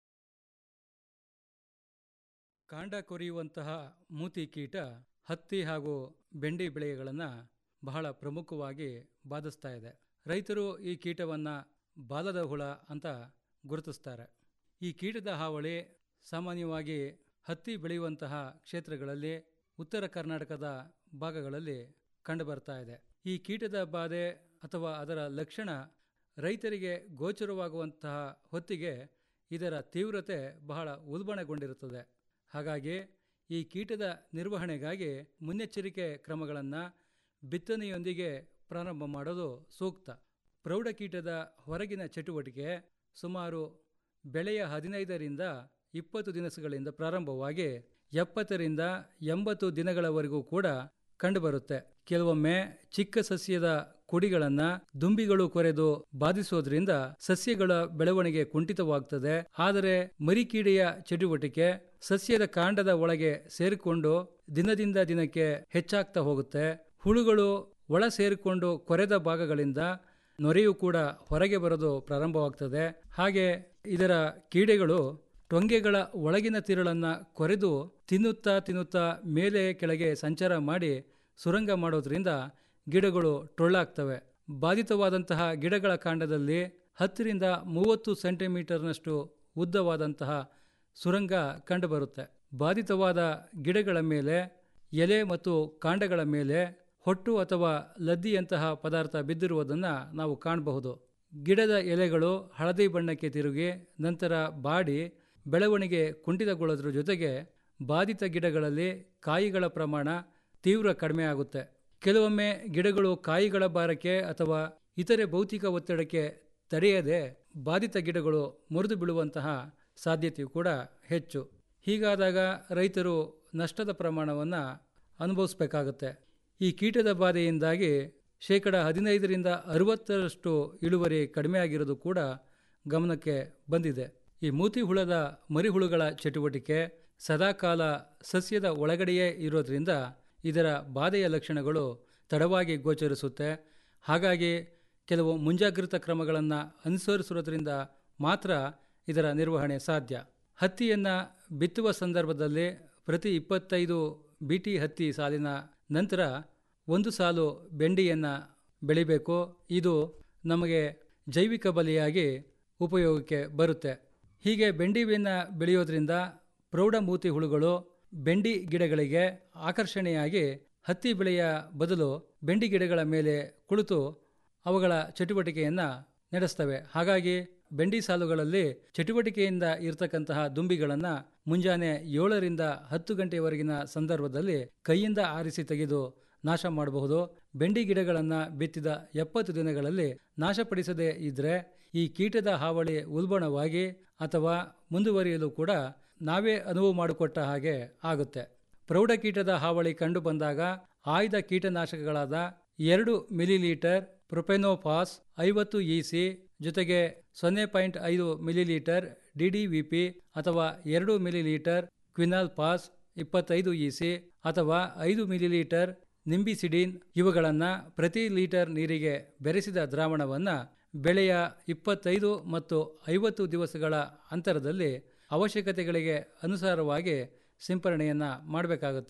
ಕಾಂಡ ಕೊರೆಯುವಂತಹ ಮೂತಿ ಕೀಟ ಹತ್ತಿ ಹಾಗೂ ಬೆಂಡಿ ಬೆಳೆಗಳನ್ನು ಬಹಳ ಪ್ರಮುಖವಾಗಿ ಬಾಧಿಸ್ತಾ ಇದೆ ರೈತರು ಈ ಕೀಟವನ್ನು ಬಾಲದ ಹುಳ ಅಂತ ಗುರುತಿಸ್ತಾರೆ ಈ ಕೀಟದ ಹಾವಳಿ ಸಾಮಾನ್ಯವಾಗಿ ಹತ್ತಿ ಬೆಳೆಯುವಂತಹ ಕ್ಷೇತ್ರಗಳಲ್ಲಿ ಉತ್ತರ ಕರ್ನಾಟಕದ ಭಾಗಗಳಲ್ಲಿ ಕಂಡುಬರ್ತಾ ಇದೆ ಈ ಕೀಟದ ಬಾಧೆ ಅಥವಾ ಅದರ ಲಕ್ಷಣ ರೈತರಿಗೆ ಗೋಚರವಾಗುವಂತಹ ಹೊತ್ತಿಗೆ ಇದರ ತೀವ್ರತೆ ಬಹಳ ಉಲ್ಬಣಗೊಂಡಿರುತ್ತದೆ ಹಾಗಾಗಿ ಈ ಕೀಟದ ನಿರ್ವಹಣೆಗಾಗಿ ಮುನ್ನೆಚ್ಚರಿಕೆ ಕ್ರಮಗಳನ್ನು ಬಿತ್ತನೆಯೊಂದಿಗೆ ಪ್ರಾರಂಭ ಮಾಡೋದು ಸೂಕ್ತ ಪ್ರೌಢಕೀಟದ ಹೊರಗಿನ ಚಟುವಟಿಕೆ ಸುಮಾರು ಬೆಳೆಯ ಹದಿನೈದರಿಂದ ಇಪ್ಪತ್ತು ದಿನಸುಗಳಿಂದ ಪ್ರಾರಂಭವಾಗಿ ಎಪ್ಪತ್ತರಿಂದ ಎಂಬತ್ತು ದಿನಗಳವರೆಗೂ ಕೂಡ ಕಂಡುಬರುತ್ತೆ ಕೆಲವೊಮ್ಮೆ ಚಿಕ್ಕ ಸಸ್ಯದ ಕುಡಿಗಳನ್ನು ದುಂಬಿಗಳು ಕೊರೆದು ಬಾಧಿಸೋದ್ರಿಂದ ಸಸ್ಯಗಳ ಬೆಳವಣಿಗೆ ಕುಂಠಿತವಾಗ್ತದೆ ಆದರೆ ಮರಿಕೀಡೆಯ ಚಟುವಟಿಕೆ ಸಸ್ಯದ ಕಾಂಡದ ಒಳಗೆ ಸೇರಿಕೊಂಡು ದಿನದಿಂದ ದಿನಕ್ಕೆ ಹೆಚ್ಚಾಗ್ತಾ ಹೋಗುತ್ತೆ ಹುಳುಗಳು ಒಳ ಸೇರಿಕೊಂಡು ಕೊರೆದ ಭಾಗಗಳಿಂದ ನೊರೆಯು ಕೂಡ ಹೊರಗೆ ಬರೋದು ಪ್ರಾರಂಭವಾಗ್ತದೆ ಹಾಗೆ ಇದರ ಕೀಡೆಗಳು ಟೊಂಗೆಗಳ ಒಳಗಿನ ತಿರುಳನ್ನು ಕೊರೆದು ತಿನ್ನುತ್ತಾ ತಿನ್ನುತ್ತಾ ಮೇಲೆ ಕೆಳಗೆ ಸಂಚಾರ ಮಾಡಿ ಸುರಂಗ ಮಾಡೋದ್ರಿಂದ ಗಿಡಗಳು ಟೊಳ್ಳಾಗ್ತವೆ ಬಾಧಿತವಾದಂತಹ ಗಿಡಗಳ ಕಾಂಡದಲ್ಲಿ ಹತ್ತರಿಂದ ಮೂವತ್ತು ಸೆಂಟಿಮೀಟರ್ನಷ್ಟು ಉದ್ದವಾದಂತಹ ಸುರಂಗ ಕಂಡುಬರುತ್ತೆ ಬಾಧಿತವಾದ ಗಿಡಗಳ ಮೇಲೆ ಎಲೆ ಮತ್ತು ಕಾಂಡಗಳ ಮೇಲೆ ಹೊಟ್ಟು ಅಥವಾ ಲದ್ದಿಯಂತಹ ಪದಾರ್ಥ ಬಿದ್ದಿರುವುದನ್ನು ನಾವು ಕಾಣಬಹುದು ಗಿಡದ ಎಲೆಗಳು ಹಳದಿ ಬಣ್ಣಕ್ಕೆ ತಿರುಗಿ ನಂತರ ಬಾಡಿ ಬೆಳವಣಿಗೆ ಕುಂಠಿತಗೊಳ್ಳೋದ್ರ ಜೊತೆಗೆ ಬಾಧಿತ ಗಿಡಗಳಲ್ಲಿ ಕಾಯಿಗಳ ಪ್ರಮಾಣ ತೀವ್ರ ಕಡಿಮೆ ಆಗುತ್ತೆ ಕೆಲವೊಮ್ಮೆ ಗಿಡಗಳು ಕಾಯಿಗಳ ಭಾರಕ್ಕೆ ಅಥವಾ ಇತರೆ ಭೌತಿಕ ಒತ್ತಡಕ್ಕೆ ತಡೆಯದೆ ಬಾಧಿತ ಗಿಡಗಳು ಮುರಿದು ಬೀಳುವಂತಹ ಸಾಧ್ಯತೆಯು ಕೂಡ ಹೆಚ್ಚು ಹೀಗಾದಾಗ ರೈತರು ನಷ್ಟದ ಪ್ರಮಾಣವನ್ನು ಅನುಭವಿಸಬೇಕಾಗುತ್ತೆ ಈ ಕೀಟದ ಬಾಧೆಯಿಂದಾಗಿ ಶೇಕಡ ಹದಿನೈದರಿಂದ ಅರವತ್ತರಷ್ಟು ಇಳುವರಿ ಕಡಿಮೆ ಆಗಿರೋದು ಕೂಡ ಗಮನಕ್ಕೆ ಬಂದಿದೆ ಈ ಮೂತಿ ಹುಳದ ಮರಿಹುಳುಗಳ ಚಟುವಟಿಕೆ ಸದಾಕಾಲ ಸಸ್ಯದ ಒಳಗಡೆಯೇ ಇರೋದ್ರಿಂದ ಇದರ ಬಾಧೆಯ ಲಕ್ಷಣಗಳು ತಡವಾಗಿ ಗೋಚರಿಸುತ್ತೆ ಹಾಗಾಗಿ ಕೆಲವು ಮುಂಜಾಗ್ರತಾ ಕ್ರಮಗಳನ್ನು ಅನುಸರಿಸುವುದರಿಂದ ಮಾತ್ರ ಇದರ ನಿರ್ವಹಣೆ ಸಾಧ್ಯ ಹತ್ತಿಯನ್ನು ಬಿತ್ತುವ ಸಂದರ್ಭದಲ್ಲಿ ಪ್ರತಿ ಇಪ್ಪತ್ತೈದು ಬಿಟಿ ಹತ್ತಿ ಸಾಲಿನ ನಂತರ ಒಂದು ಸಾಲು ಬೆಂಡಿಯನ್ನು ಬೆಳಿಬೇಕು ಇದು ನಮಗೆ ಜೈವಿಕ ಬಲಿಯಾಗಿ ಉಪಯೋಗಕ್ಕೆ ಬರುತ್ತೆ ಹೀಗೆ ಬೆಂಡಿಯನ್ನು ಬೆಳೆಯೋದ್ರಿಂದ ಪ್ರೌಢಮೂತಿ ಹುಳುಗಳು ಬೆಂಡಿ ಗಿಡಗಳಿಗೆ ಆಕರ್ಷಣೆಯಾಗಿ ಹತ್ತಿ ಬೆಳೆಯ ಬದಲು ಬೆಂಡಿ ಗಿಡಗಳ ಮೇಲೆ ಕುಳಿತು ಅವುಗಳ ಚಟುವಟಿಕೆಯನ್ನು ನಡೆಸ್ತವೆ ಹಾಗಾಗಿ ಬೆಂಡಿ ಸಾಲುಗಳಲ್ಲಿ ಚಟುವಟಿಕೆಯಿಂದ ಇರತಕ್ಕಂತಹ ದುಂಬಿಗಳನ್ನು ಮುಂಜಾನೆ ಏಳರಿಂದ ಹತ್ತು ಗಂಟೆಯವರೆಗಿನ ಸಂದರ್ಭದಲ್ಲಿ ಕೈಯಿಂದ ಆರಿಸಿ ತೆಗೆದು ನಾಶ ಮಾಡಬಹುದು ಬೆಂಡಿ ಗಿಡಗಳನ್ನು ಬಿತ್ತಿದ ಎಪ್ಪತ್ತು ದಿನಗಳಲ್ಲಿ ನಾಶಪಡಿಸದೇ ಇದ್ದರೆ ಈ ಕೀಟದ ಹಾವಳಿ ಉಲ್ಬಣವಾಗಿ ಅಥವಾ ಮುಂದುವರಿಯಲು ಕೂಡ ನಾವೇ ಅನುವು ಮಾಡಿಕೊಟ್ಟ ಹಾಗೆ ಆಗುತ್ತೆ ಪ್ರೌಢಕೀಟದ ಹಾವಳಿ ಕಂಡು ಬಂದಾಗ ಆಯ್ದ ಕೀಟನಾಶಕಗಳಾದ ಎರಡು ಮಿಲಿಲೀಟರ್ ಪ್ರೊಪೆನೋಫಾಸ್ ಐವತ್ತು ಇಸಿ ಜೊತೆಗೆ ಸೊನ್ನೆ ಪಾಯಿಂಟ್ ಐದು millilitre D D V P ಅಥವಾ ಎರಡು ಮಿಲಿಲೀಟರ್ ಕ್ವಿನಾಲ್ ಪಾಸ್ ಇಪ್ಪತ್ತೈದು ಇಸಿ ಅಥವಾ ಐದು ಮಿಲಿಲೀಟರ್ ನಿಂಬಿಸಿಡಿನ್ ಇವುಗಳನ್ನು ಪ್ರತಿ ಲೀಟರ್ ನೀರಿಗೆ ಬೆರೆಸಿದ ದ್ರಾವಣವನ್ನು ಬೆಳೆಯ ಇಪ್ಪತ್ತೈದು ಮತ್ತು ಐವತ್ತು ದಿವಸಗಳ ಅಂತರದಲ್ಲಿ ಅವಶ್ಯಕತೆಗಳಿಗೆ ಅನುಸಾರವಾಗಿ ಸಿಂಪರಣೆಯನ್ನು ಮಾಡಬೇಕಾಗುತ್ತೆ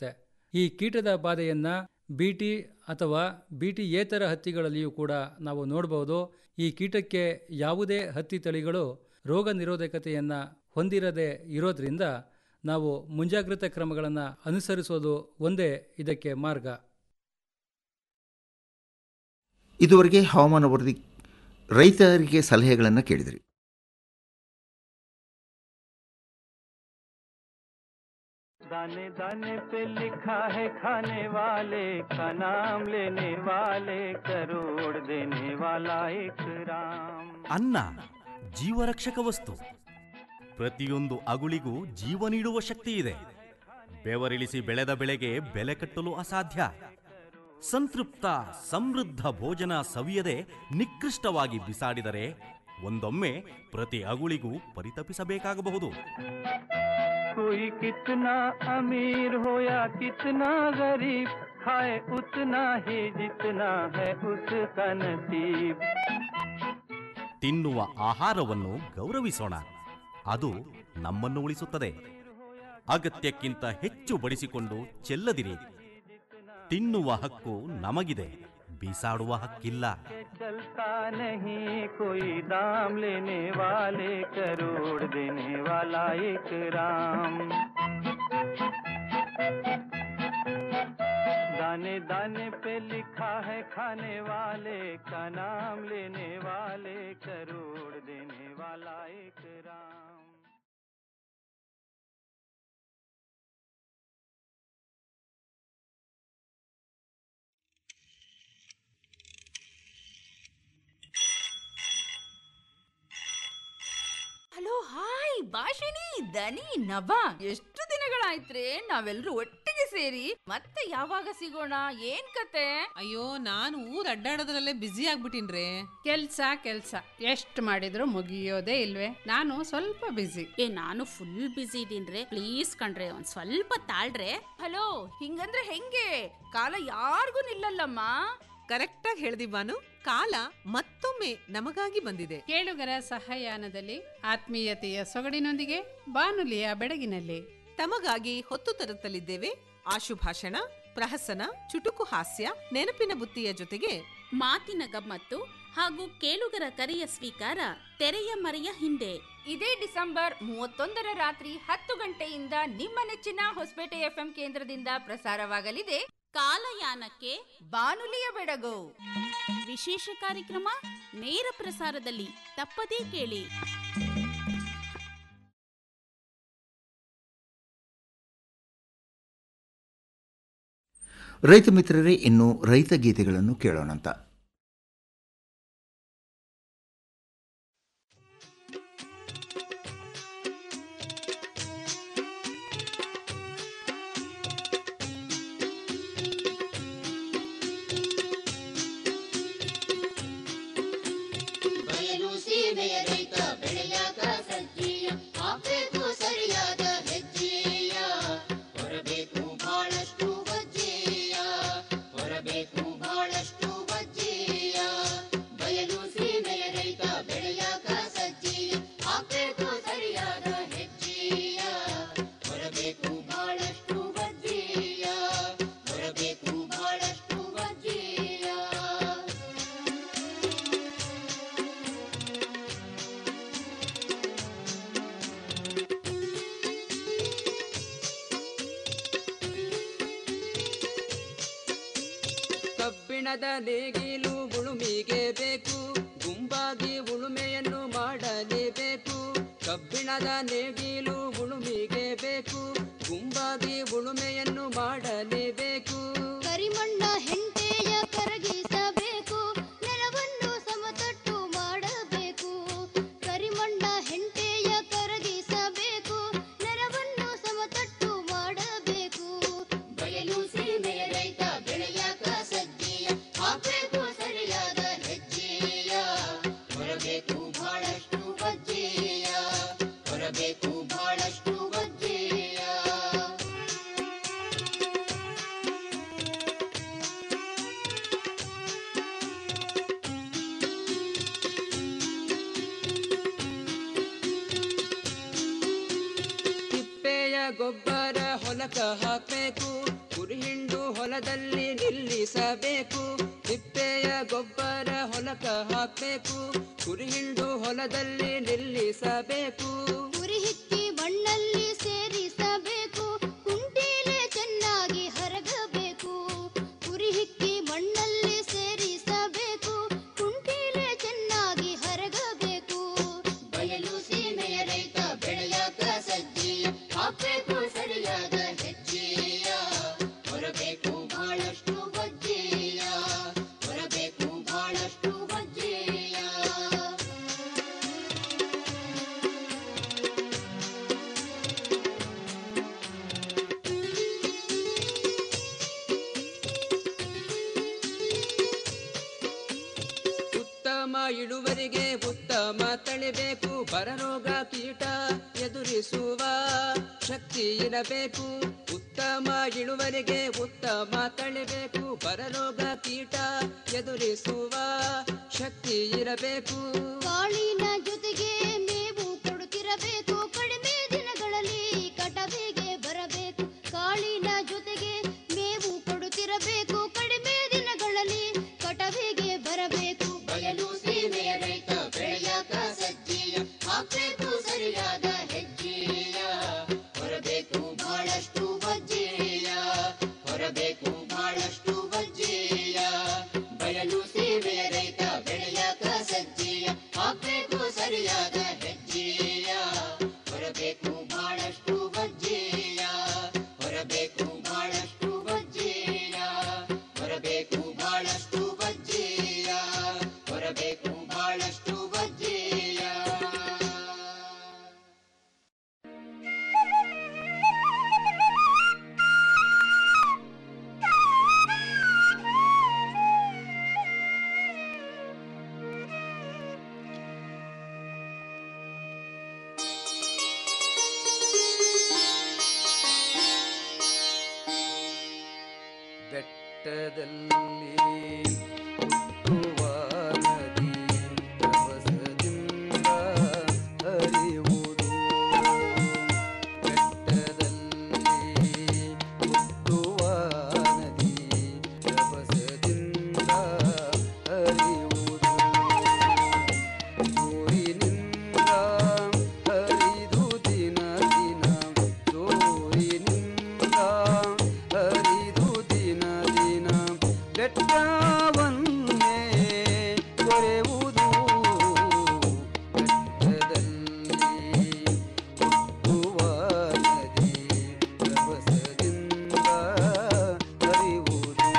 ಈ ಕೀಟದ ಬಾಧೆಯನ್ನು ಬೀಟಿ ಅಥವಾ ಬೀಟಿಯೇತರ ಹತ್ತಿಗಳಲ್ಲಿಯೂ ಕೂಡ ನಾವು ನೋಡಬಹುದು ಈ ಕೀಟಕ್ಕೆ ಯಾವುದೇ ಹತ್ತಿ ತಳಿಗಳು ರೋಗ ನಿರೋಧಕತೆಯನ್ನು ಹೊಂದಿರದೇ ಇರೋದ್ರಿಂದ ನಾವು ಮುಂಜಾಗ್ರತಾ ಕ್ರಮಗಳನ್ನು ಅನುಸರಿಸೋದು ಒಂದೇ ಇದಕ್ಕೆ ಮಾರ್ಗ
ಇದುವರೆಗೆ ಹವಾಮಾನ ವರದಿ ರೈತರಿಗೆ ಸಲಹೆಗಳನ್ನು ಕೇಳಿದಿರಿ
दाने दाने पे लिखा है खाने वाले का नाम लेने वाले करोड़ देने वाला एक राम
ಅನ್ನ ಜೀವರಕ್ಷಕ ವಸ್ತು ಪ್ರತಿಯೊಂದು ಅಗುಳಿಗೂ ಜೀವ ನೀಡುವ ಶಕ್ತಿ ಇದೆ ಬೆವರಿಳಿಸಿ ಬೆಳೆದ ಬೆಳೆಗೆ ಬೆಲೆ ಕಟ್ಟಲು ಅಸಾಧ್ಯ ಸಂತೃಪ್ತ ಸಮೃದ್ಧ ಭೋಜನ ಸವಿಯದೆ ನಿಕೃಷ್ಟವಾಗಿ ಬಿಸಾಡಿದರೆ ಒಂದೊಮ್ಮೆ ಪ್ರತಿ ಅಗುಳಿಗೂ ಪರಿತಪಿಸಬೇಕಾಗಬಹುದು
कोई कितना अमीर हो या कितना गरीब खाए उतना ही जितना है उसका नसीब
ತಿನ್ನುವ ಆಹಾರವನ್ನು ಗೌರವಿಸೋಣ ಅದು ನಮ್ಮನ್ನು ಉಳಿಸುತ್ತದೆ ಅಗತ್ಯಕ್ಕಿಂತ ಹೆಚ್ಚು ಬಡಿಸಿಕೊಂಡು ಚೆಲ್ಲದಿರಿ ತಿನ್ನುವ ಹಕ್ಕು ನಮಗಿದೆ ಬೀಸಾಡುವ ಹಕ್ಕಿಲ್ಲ
चलता नहीं कोई दाम लेने वाले करोड़ देने वाला एक राम दाने दाने पे लिखा है खाने वाले का नाम लेने वाले करोड़ देने वाला एक राम
ಹಲೋ ಹಾಯ್ ಭಾಷಿಣಿ ದನಿ ನವ ಎಷ್ಟು ದಿನಗಳಾಯ್ತ್ರಿ ನಾವೆಲ್ಲರೂ ಒಟ್ಟಿಗೆ ಸೇರಿ ಮತ್ತೆ ಯಾವಾಗ ಸಿಗೋಣ ಏನ್ ಕತೆ
ಅಯ್ಯೋ ನಾನು ಊರ್ ಅಡ್ಡಾಡೋದ್ರಲ್ಲೇ ಬ್ಯುಸಿ ಆಗ್ಬಿಟ್ಟಿನ್ರಿ
ಕೆಲ್ಸ ಕೆಲ್ಸ ಎಷ್ಟು ಮಾಡಿದ್ರು ಮುಗಿಯೋದೇ ಇಲ್ವೇ ನಾನು ಸ್ವಲ್ಪ ಬಿಸಿ
ಏ ನಾನು ಫುಲ್ ಬಿಸಿ ಇದೀನ್ರಿ ಪ್ಲೀಸ್ ಕಣ್ರೆ ಒಂದ್ ಸ್ವಲ್ಪ ತಾಳ್ರೆ
ಹಲೋ ಹಿಂಗಂದ್ರೆ ಹೆಂಗೆ ಕಾಲ ಯಾರಿಗೂ ನಿಲ್ಲಲ್ಲಮ್ಮ
ಕರೆಕ್ಟ್ ಆಗಿ ಹೇಳ್ದಿ ಬಾನು ಕಾಲ ಮತ್ತೊಮ್ಮೆ ನಮಗಾಗಿ ಬಂದಿದೆ
ಕೇಳುಗರ ಸಹಾಯಾನದಲ್ಲಿ ಆತ್ಮೀಯತೆಯ ಸೊಗಡಿನೊಂದಿಗೆ ಬಾನುಲಿಯ ಬೆಳಗಿನಲ್ಲಿ
ತಮಗಾಗಿ ಹೊತ್ತು ತರುತ್ತಲಿದ್ದೇವೆ ಆಶುಭಾಷಣ ಪ್ರಹಸನ ಚುಟುಕು ಹಾಸ್ಯ ನೆನಪಿನ ಬುತ್ತಿಯ ಜೊತೆಗೆ
ಮಾತಿನ ಗಮ್ಮತ್ತು ಹಾಗೂ ಕೇಳುಗರ ಕರೆಯ ಸ್ವೀಕಾರ ತೆರೆಯ ಮರೆಯ ಹಿಂದೆ
ಇದೇ ಡಿಸೆಂಬರ್ ಮೂವತ್ತೊಂದರ ರಾತ್ರಿ ಹತ್ತು ಗಂಟೆಯಿಂದ ನಿಮ್ಮ ನೆಚ್ಚಿನ ಹೊಸಪೇಟೆ ಎಫ್ಎಂ ಕೇಂದ್ರದಿಂದ ಪ್ರಸಾರವಾಗಲಿದೆ
ಕಾಲಯಾನಕ್ಕೆ
ಬಾನುಲಿಯ ಬೆಡಗು
ವಿಶೇಷ ಕಾರ್ಯಕ್ರಮ ನೇರ ಪ್ರಸಾರದಲ್ಲಿ ತಪ್ಪದೇ ಕೇಳಿ
ರೈತ ಮಿತ್ರರೇ ಇನ್ನು ರೈತ ಗೀತೆಗಳನ್ನು ಕೇಳೋಣಂತ
ಬಯಲು ಸೀಮೆಯ ರೈತ ಬೆಳೆಯಾಗ ಸಜ್ಜೀಯ ಹಾಕ್ಬೇಕು ಸರಿಯಾದ ಹೆಜ್ಜೆಯ ಹೊರಬೇಕು ಬಹಳಷ್ಟು ವಜ್ಜೆಯ ಹೊರಬೇಕು ಬಹಳಷ್ಟು ವಜ್ಜೆಯ ಬಯಲು ಸೀಮೆಯ ರೈತ ಬೆಳೆಯಾಗ ಸಜ್ಜೀಯ ಹಾಕ್ಬೇಕು ಸರಿಯಾದ ಹೆಜ್ಜೆಯ ಹೊರಬೇಕು ಬಹಳಷ್ಟು ವಜ್ಜೆಯ ಹೊರಬೇಕು ಬಹಳಷ್ಟು ವಜ್ಜೆಯ
ಕಬ್ಬಿಣದ ನೇಗಿಲು ಉಳುಮಿಗೆ ಬೇಕು ಗುಂಪಾಗಿ ಉಳುಮೆಯನ್ನು ಮಾಡಲೇಬೇಕು ಕಬ್ಬಿಣದ ನೇಗಿಲು ಉಳುಮಿಗೆ ಬೇಕು ಗುಂಪಾಗಿ ಉಳುಮೆಯನ್ನು ಮಾಡಲೇಬೇಕು
ಕರಿಮಣ್ಣ ಹೆಂಟೆಯ ಕರಗಿಸಬೇಕು ನೆಲವನ್ನು ಸಮತಟ್ಟು ಮಾಡಬೇಕು ಕರಿಮಣ್ಣ ಹೆಂಟೆಯ ಕರಗಿಸಬೇಕು ನೆಲವನ್ನು ಸಮತಟ್ಟು ಮಾಡಬೇಕು ಬಯಲು ಸೀಮೆಯ ರೈತ ಬೆಳೆಯಾಕ ಸಜ್ಜೆಯ ಹಾಕಬೇಕು ಸರಿಯಾದ ಹೆಜ್ಜೆಯ ಹೊರಬೇಕು ಬಹಳಷ್ಟು ವಜ್ಜೆಯ ಹೊರಬೇಕು ಬಹಳಷ್ಟು ವಜ್ಜೆಯ
ತಿಪ್ಪೆಯ ಗೊಬ್ಬರ ಹೊಲಕ ಹಾಕಬೇಕು ಕುರಿಹಿಂಡು ಹೊಲದಲ್ಲಿ ನಿಲ್ಲಿಸಬೇಕು ತಿಪ್ಪೆಯ ಗೊಬ್ಬರ ಹೊಲಕ ಹಾಕಬೇಕು ಕುರಿಹಿಂಡು ಹೊಲದಲ್ಲಿ ನಿಲ್ಲಿಸಬೇಕು
ಕುರಿ ಹಿಕ್ಕಿ ಮಣ್ಣಲ್ಲಿ ಸೇರಿಸಬೇಕು ಕುಂಟೀಲೆ ಚೆನ್ನಾಗಿ ಹರಗಬೇಕು ಕುರಿ ಹಿಕ್ಕಿ ಮಣ್ಣಲ್ಲಿ ಸೇರಿಸಬೇಕು ಕುಂಟೀಲೆ ಚೆನ್ನಾಗಿ ಹರಗಬೇಕು ಬಯಲು ಸೀಮೆಯ ರೈತ ಬೆಳೆಯಾಕ ಸಜ್ಜಿಯ ಹಾಕ್ಬೇಕು ಸರಿಯಾದ ಹೆಜ್ಜೆಯ ಹೊರಬೇಕು ಬಹಳಷ್ಟು ಬಜ್ಜೆಯ ಹೊರಬೇಕು ಬಹಳಷ್ಟು ಬಜ್ಜೆಯ
ಉತ್ತಮ ಇಳುವರಿಗೆ ಉತ್ತಮ ತಳಿಬೇಕು ಬರರೋಗ ಕೀಟ ಎದುರಿಸುವ ಶಕ್ತಿ ಇರಬೇಕು ಉತ್ತಮ ಇಳುವರಿಗೆ ಉತ್ತಮ ತಳಿಬೇಕು ಬರರೋಗ ಕೀಟ ಎದುರಿಸುವ ಶಕ್ತಿ ಇರಬೇಕು
ಕಾಳಿನ ಜೊತೆಗೆ ಮೇವು ಕೊಡುತ್ತಿರಬೇಕು ಕಡಿಮೆ ದಿನಗಳಲ್ಲಿ ಕಟವಿಗೆ ಬರಬೇಕು ಕಾಳಿನ ಜೊತೆಗೆ ಮೇವು ಕೊಡುತ್ತಿರಬೇಕು ಕಡಿಮೆ ದಿನಗಳಲ್ಲಿ ಕಟವಿಗೆ ಬರಬೇಕು ಬಯಲು ಸೀಮೆಯ ರೈತ ಬೆಳೆಯಾಕ ಸಜ್ಜಿಯ ಹಾಕಬೇಕು ಸರಿಯಾದ ಹೆಜ್ಜೆಯ ಹೊರಬೇಕು ಬಹಳಷ್ಟು ಬಜ್ಜೆಯ ಹೊರಬೇಕು ಬಹಳಷ್ಟು ಬಜ್ಜೆಯ ಬಯಲು ಸೀಮೆಯ ರೈತ ಬೆಳೆಯಾಕ ಸಜ್ಜಿಯ ಹಾಕಬೇಕು ಸರಿಯಾದ ಹೆಜ್ಜೆಯ ಹೊರಬೇಕು ಬಹಳಷ್ಟು ಬಜ್ಜೆಯ ಹೊರಬೇಕು ಬಹಳಷ್ಟು ಬಜ್ಜೆಯ ಹೊರಬೇಕು ಬಹಳಷ್ಟು ಬಜ್ಜೆಯ ಹೊರಬೇಕು ಬಹಳಷ್ಟು ಬಜ್ಜೆಯ
ಬೆಟ್ಟದಲ್ಲಿ ಹುಟ್ಟುವ ನದಿ ರಭಸದಿಂದ ಹರಿಯುವುದು ಬೆಟ್ಟದಲ್ಲಿ ಹುಟ್ಟುವ ನದಿ ರಭಸದಿಂದ ಹರಿಯುವುದು ಸೂರಿನಿಂದ ಹರಿದು ದಿನ ದಿನ ಸೂರಿನಿಂದ ಹರಿದು ದಿನ ದಿನ ಬೆಟ್ಟವನ್ನೇ ಕೊರೆಯುವುದು ಬೆಟ್ಟದಲ್ಲಿ ಹುಟ್ಟುವ ನದಿ ರಭಸದಿಂದ ಹರಿಯುವುದು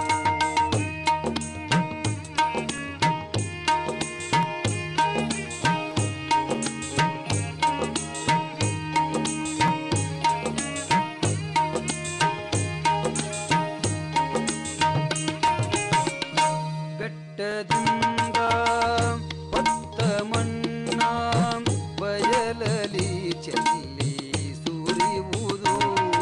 ಬೆಟ್ಟದಿಂದ ಹೊತ್ತ ಮಣ್ಣ ಬಯಲಲಿ ಚೆಲ್ಲಿ ಸುರಿಯುವುದು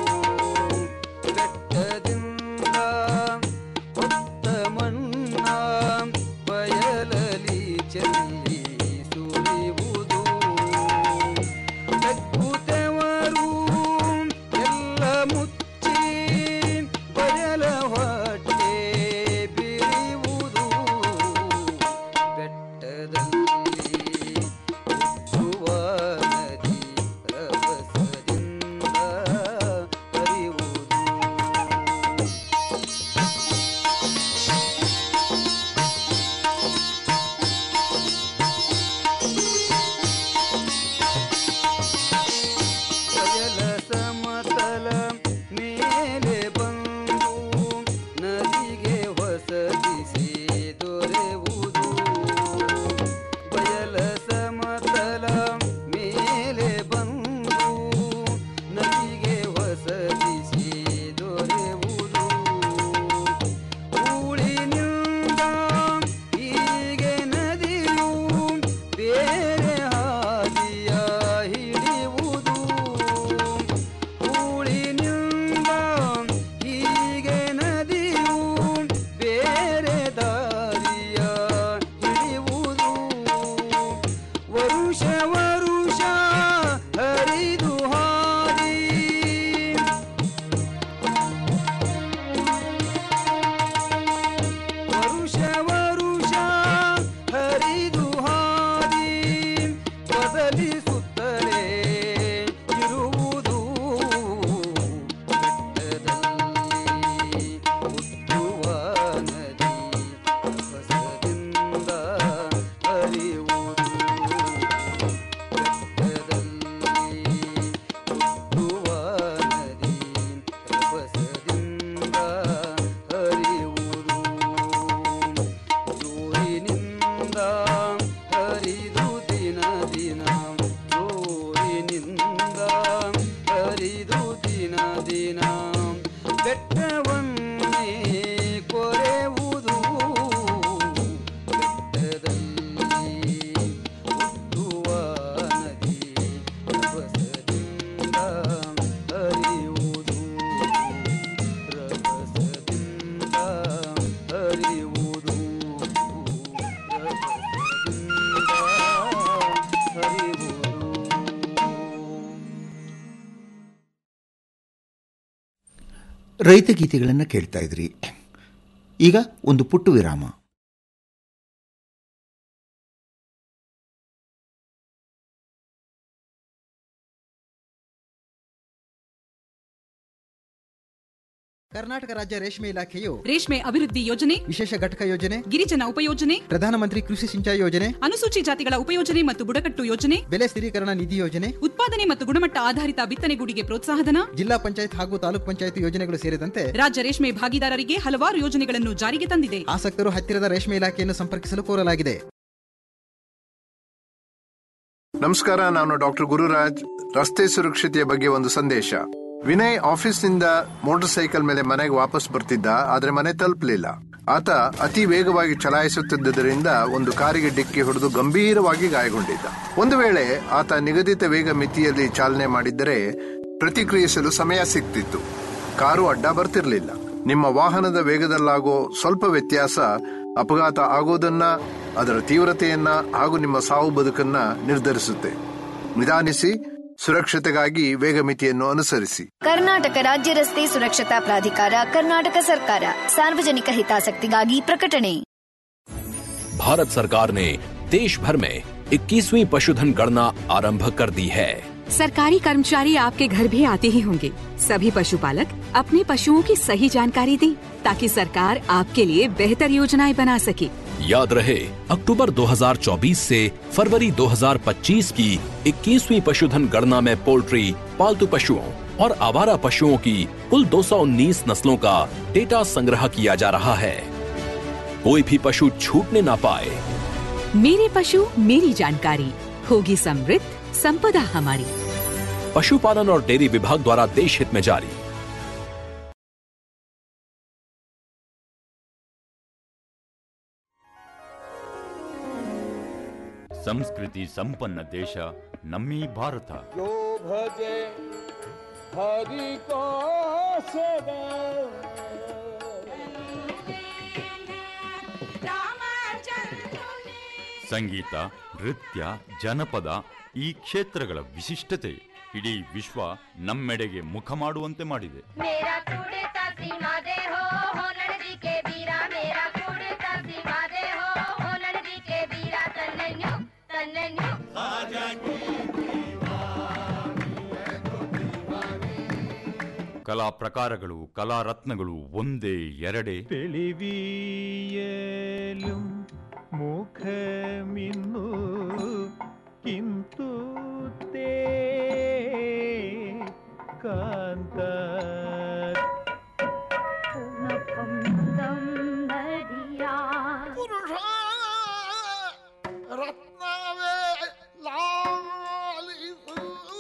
ಬೆಟ್ಟದಿಂದ ಹೊತ್ತ ಮಣ್ಣ ಬಯಲಲಿ ಚೆಲ್ಲಿ ಸುರಿಯುವುದು ಬೆಕ್ಕುತ್ತವರು ಎಲ್ಲ ಮುಚ್ಚಿ ಬಯಲ ಹೊಟ್ಟೆ ಬಿರಿಯುವುದು ಬೆಟ್ಟದಲ್ಲಿ ಹುಟ್ಟುವ ನದಿ ರಭಸದಿಂದ ಹರಿಯುವುದು ಬಯಲ ಸಮತಲ ಮೇಲೆ ಬಂದು ನದಿಗೆ ಹೊಸದಿಸಿ ದೊರೆಯುವುದು ಬಯಲ ಸಮತಲ ಮೇಲೆ ಬಂದು ನದಿಗೆ ಹೊಸದಿಸಿ ದೊರೆಯುವುದು ಊಳಿನಿಂದ ಹೀಗೆ ನದಿಯು ಬೇರೆ ಹಾದಿಯ ಹಿಡಿಯುವುದು ಊಳಿನಿಂದ ಹೀಗೆ ನದಿಯು ಬೇರೆ ದಾರಿಯ ಹಿಡಿಯುವುದು ವರುಷ ವರುಷ ಹರಿದು ಹಾದಿ ನದಿ ಸುತ್ತಲೇ ಇರುವುದು ಬೆಟ್ಟದಲ್ಲಿ ಹುಟ್ಟುವ ನದಿ ರಭಸದಿಂದ ಹರಿಯುವುದು ಬೆಟ್ಟದಲ್ಲಿ ಹುಟ್ಟುವ ನದಿ ರಭಸದಿಂದ ಹರಿಯುವುದು ಜೋರಿನಿಂದ ಹರಿದು ದಿನ ದಿನ ಜೋರಿನಿಂದ ಹರಿದು ದಿನ ದಿನ ಬೆಟ್ಟವನ್ನೇ ಕೊರೆಯುವುದು ಬೆಟ್ಟದಲ್ಲಿ ಹುಟ್ಟುವ ನದಿ ರಭಸದಿಂದ ಹರಿಯುವುದು ರಭಸದಿಂದ ಹರಿಯುವುದು ರಭಸದಿಂದ ಹರಿಯುವುದು
ರೈತ ಗೀತೆಗಳನ್ನು ಕೇಳ್ತಾ ಇದ್ರಿ ಈಗ ಒಂದು ಪುಟ್ಟು ವಿರಾಮ
ಕರ್ನಾಟಕ ರಾಜ್ಯ ರೇಷ್ಮೆ ಇಲಾಖೆಯು
ರೇಷ್ಮೆ ಅಭಿವೃದ್ಧಿ ಯೋಜನೆ
ವಿಶೇಷ ಘಟಕ ಯೋಜನೆ
ಗಿರಿಜನ ಉಪಯೋಜನೆ
ಪ್ರಧಾನಮಂತ್ರಿ ಕೃಷಿ ಸಿಂಚಾಯಿ ಯೋಜನೆ
ಅನುಸೂಚಿ ಜಾತಿಗಳ ಉಪಯೋಜನೆ ಮತ್ತು ಬುಡಕಟ್ಟು ಯೋಜನೆ
ಬೆಲೆ ಸ್ಥಿರೀಕರಣ ನಿಧಿ ಯೋಜನೆ
ಉತ್ಪಾದನೆ ಮತ್ತು ಗುಣಮಟ್ಟ ಆಧಾರಿತ ಬಿತ್ತನೆಗೂಡಿಗೆ ಪ್ರೋತ್ಸಾಹಧನ
ಜಿಲ್ಲಾ ಪಂಚಾಯತ್ ಹಾಗೂ ತಾಲೂಕ್ ಪಂಚಾಯತ್ ಯೋಜನೆಗಳು ಸೇರಿದಂತೆ
ರಾಜ್ಯ ರೇಷ್ಮೆ ಭಾಗಿದಾರರಿಗೆ ಹಲವಾರು ಯೋಜನೆಗಳನ್ನು ಜಾರಿಗೆ ತಂದಿದೆ
ಆಸಕ್ತರು ಹತ್ತಿರದ ರೇಷ್ಮೆ ಇಲಾಖೆಯನ್ನು ಸಂಪರ್ಕಿಸಲು ಕೋರಲಾಗಿದೆ
ನಮಸ್ಕಾರ ನಾನು ಡಾಕ್ಟರ್ ಗುರುರಾಜ್ ರಸ್ತೆ ಸುರಕ್ಷತೆಯ ಬಗ್ಗೆ ಒಂದು ಸಂದೇಶ ವಿನಯ್ ಆಫೀಸ್ನಿಂದ ಮೋಟಾರ್ ಸೈಕಲ್ ಮೇಲೆ ಮನೆಗೆ ವಾಪಸ್ ಬರ್ತಿದ್ದ ಆದ್ರೆ ಮನೆ ತಲುಪಲಿಲ್ಲ ಆತ ಅತಿ ವೇಗವಾಗಿ ಚಲಾಯಿಸುತ್ತಿದ್ದರಿಂದ ಒಂದು ಕಾರಿಗೆ ಡಿಕ್ಕಿ ಹೊಡೆದು ಗಂಭೀರವಾಗಿ ಗಾಯಗೊಂಡಿದ್ದ ಒಂದು ವೇಳೆ ಆತ ನಿಗದಿತ ವೇಗ ಮಿತಿಯಲ್ಲಿ ಚಾಲನೆ ಮಾಡಿದ್ದರೆ ಪ್ರತಿಕ್ರಿಯಿಸಲು ಸಮಯ ಸಿಗ್ತಿತ್ತು ಕಾರು ಅಡ್ಡ ಬರ್ತಿರ್ಲಿಲ್ಲ ನಿಮ್ಮ ವಾಹನದ ವೇಗದಲ್ಲಾಗೋ ಸ್ವಲ್ಪ ವ್ಯತ್ಯಾಸ ಅಪಘಾತ ಆಗೋದನ್ನ ಅದರ ತೀವ್ರತೆಯನ್ನ ಹಾಗೂ ನಿಮ್ಮ ಸಾವು ಬದುಕನ್ನ ನಿರ್ಧರಿಸುತ್ತೆ ನಿಧಾನಿಸಿ ಸುರಕ್ಷತೆಗಾಗಿ ವೇಗ ಮಿತಿಯನ್ನು ಅನುಸರಿಸಿ
ಕರ್ನಾಟಕ ರಾಜ್ಯ ರಸ್ತೆ ಸುರಕ್ಷತಾ ಪ್ರಾಧಿಕಾರ ಕರ್ನಾಟಕ ಸರ್ಕಾರ ಸಾರ್ವಜನಿಕ ಹಿತಾಸಕ್ತಿಗಾಗಿ ಪ್ರಕಟಣೆ
भारत सरकार ने देश भर में 21वीं पशुधन गणना आरंभ कर दी है
सरकारी कर्मचारी आपके घर भी आते ही होंगे सभी पशुपालक अपने पशुओं की सही जानकारी दें ताकि सरकार आपके लिए बेहतर योजनाएं बना सके
याद रहे अक्टूबर 2024 से फरवरी 2025 की 21वीं पशुधन गणना में पोल्ट्री पालतू पशुओं और आवारा पशुओं की कुल 219 नस्लों का डेटा संग्रह किया जा रहा है कोई भी पशु छूटने ना पाए
मेरे पशु मेरी जानकारी होगी समृद्ध संपदा हमारी
पशुपालन और डेयरी विभाग द्वारा देश हित में जारी
ಸಂಸ್ಕೃತಿ ಸಂಪನ್ನ ದೇಶ ನಮ್ಮೀ ಭಾರತ
जो भजे हरि को सदा
ಸಂಗೀತ ನೃತ್ಯ ಜನಪದ ಈ ಕ್ಷೇತ್ರಗಳ ವಿಶಿಷ್ಟತೆ ಇಡೀ ವಿಶ್ವ ನಮ್ಮೆಡೆಗೆ ಮುಖ ಮಾಡುವಂತೆ ಮಾಡಿದೆ
मेरा कुड़ता सीमा दे हो हो लड़दी के बीरा मेरा कुड़ता सीमा दे हो हो लड़दी के बीरा तन्ने न्यू तन्ने न्यू
ಕಲಾ ಪ್ರಕಾರಗಳು ಕಲಾ ರತ್ನಗಳು ಒಂದೇ ಎರಡೇ
തെളിവിയേലും മുഖമിന്നു കിന്തു തേ കാന്ത
ರತ್ನವೇ ಲಾಲಿಸು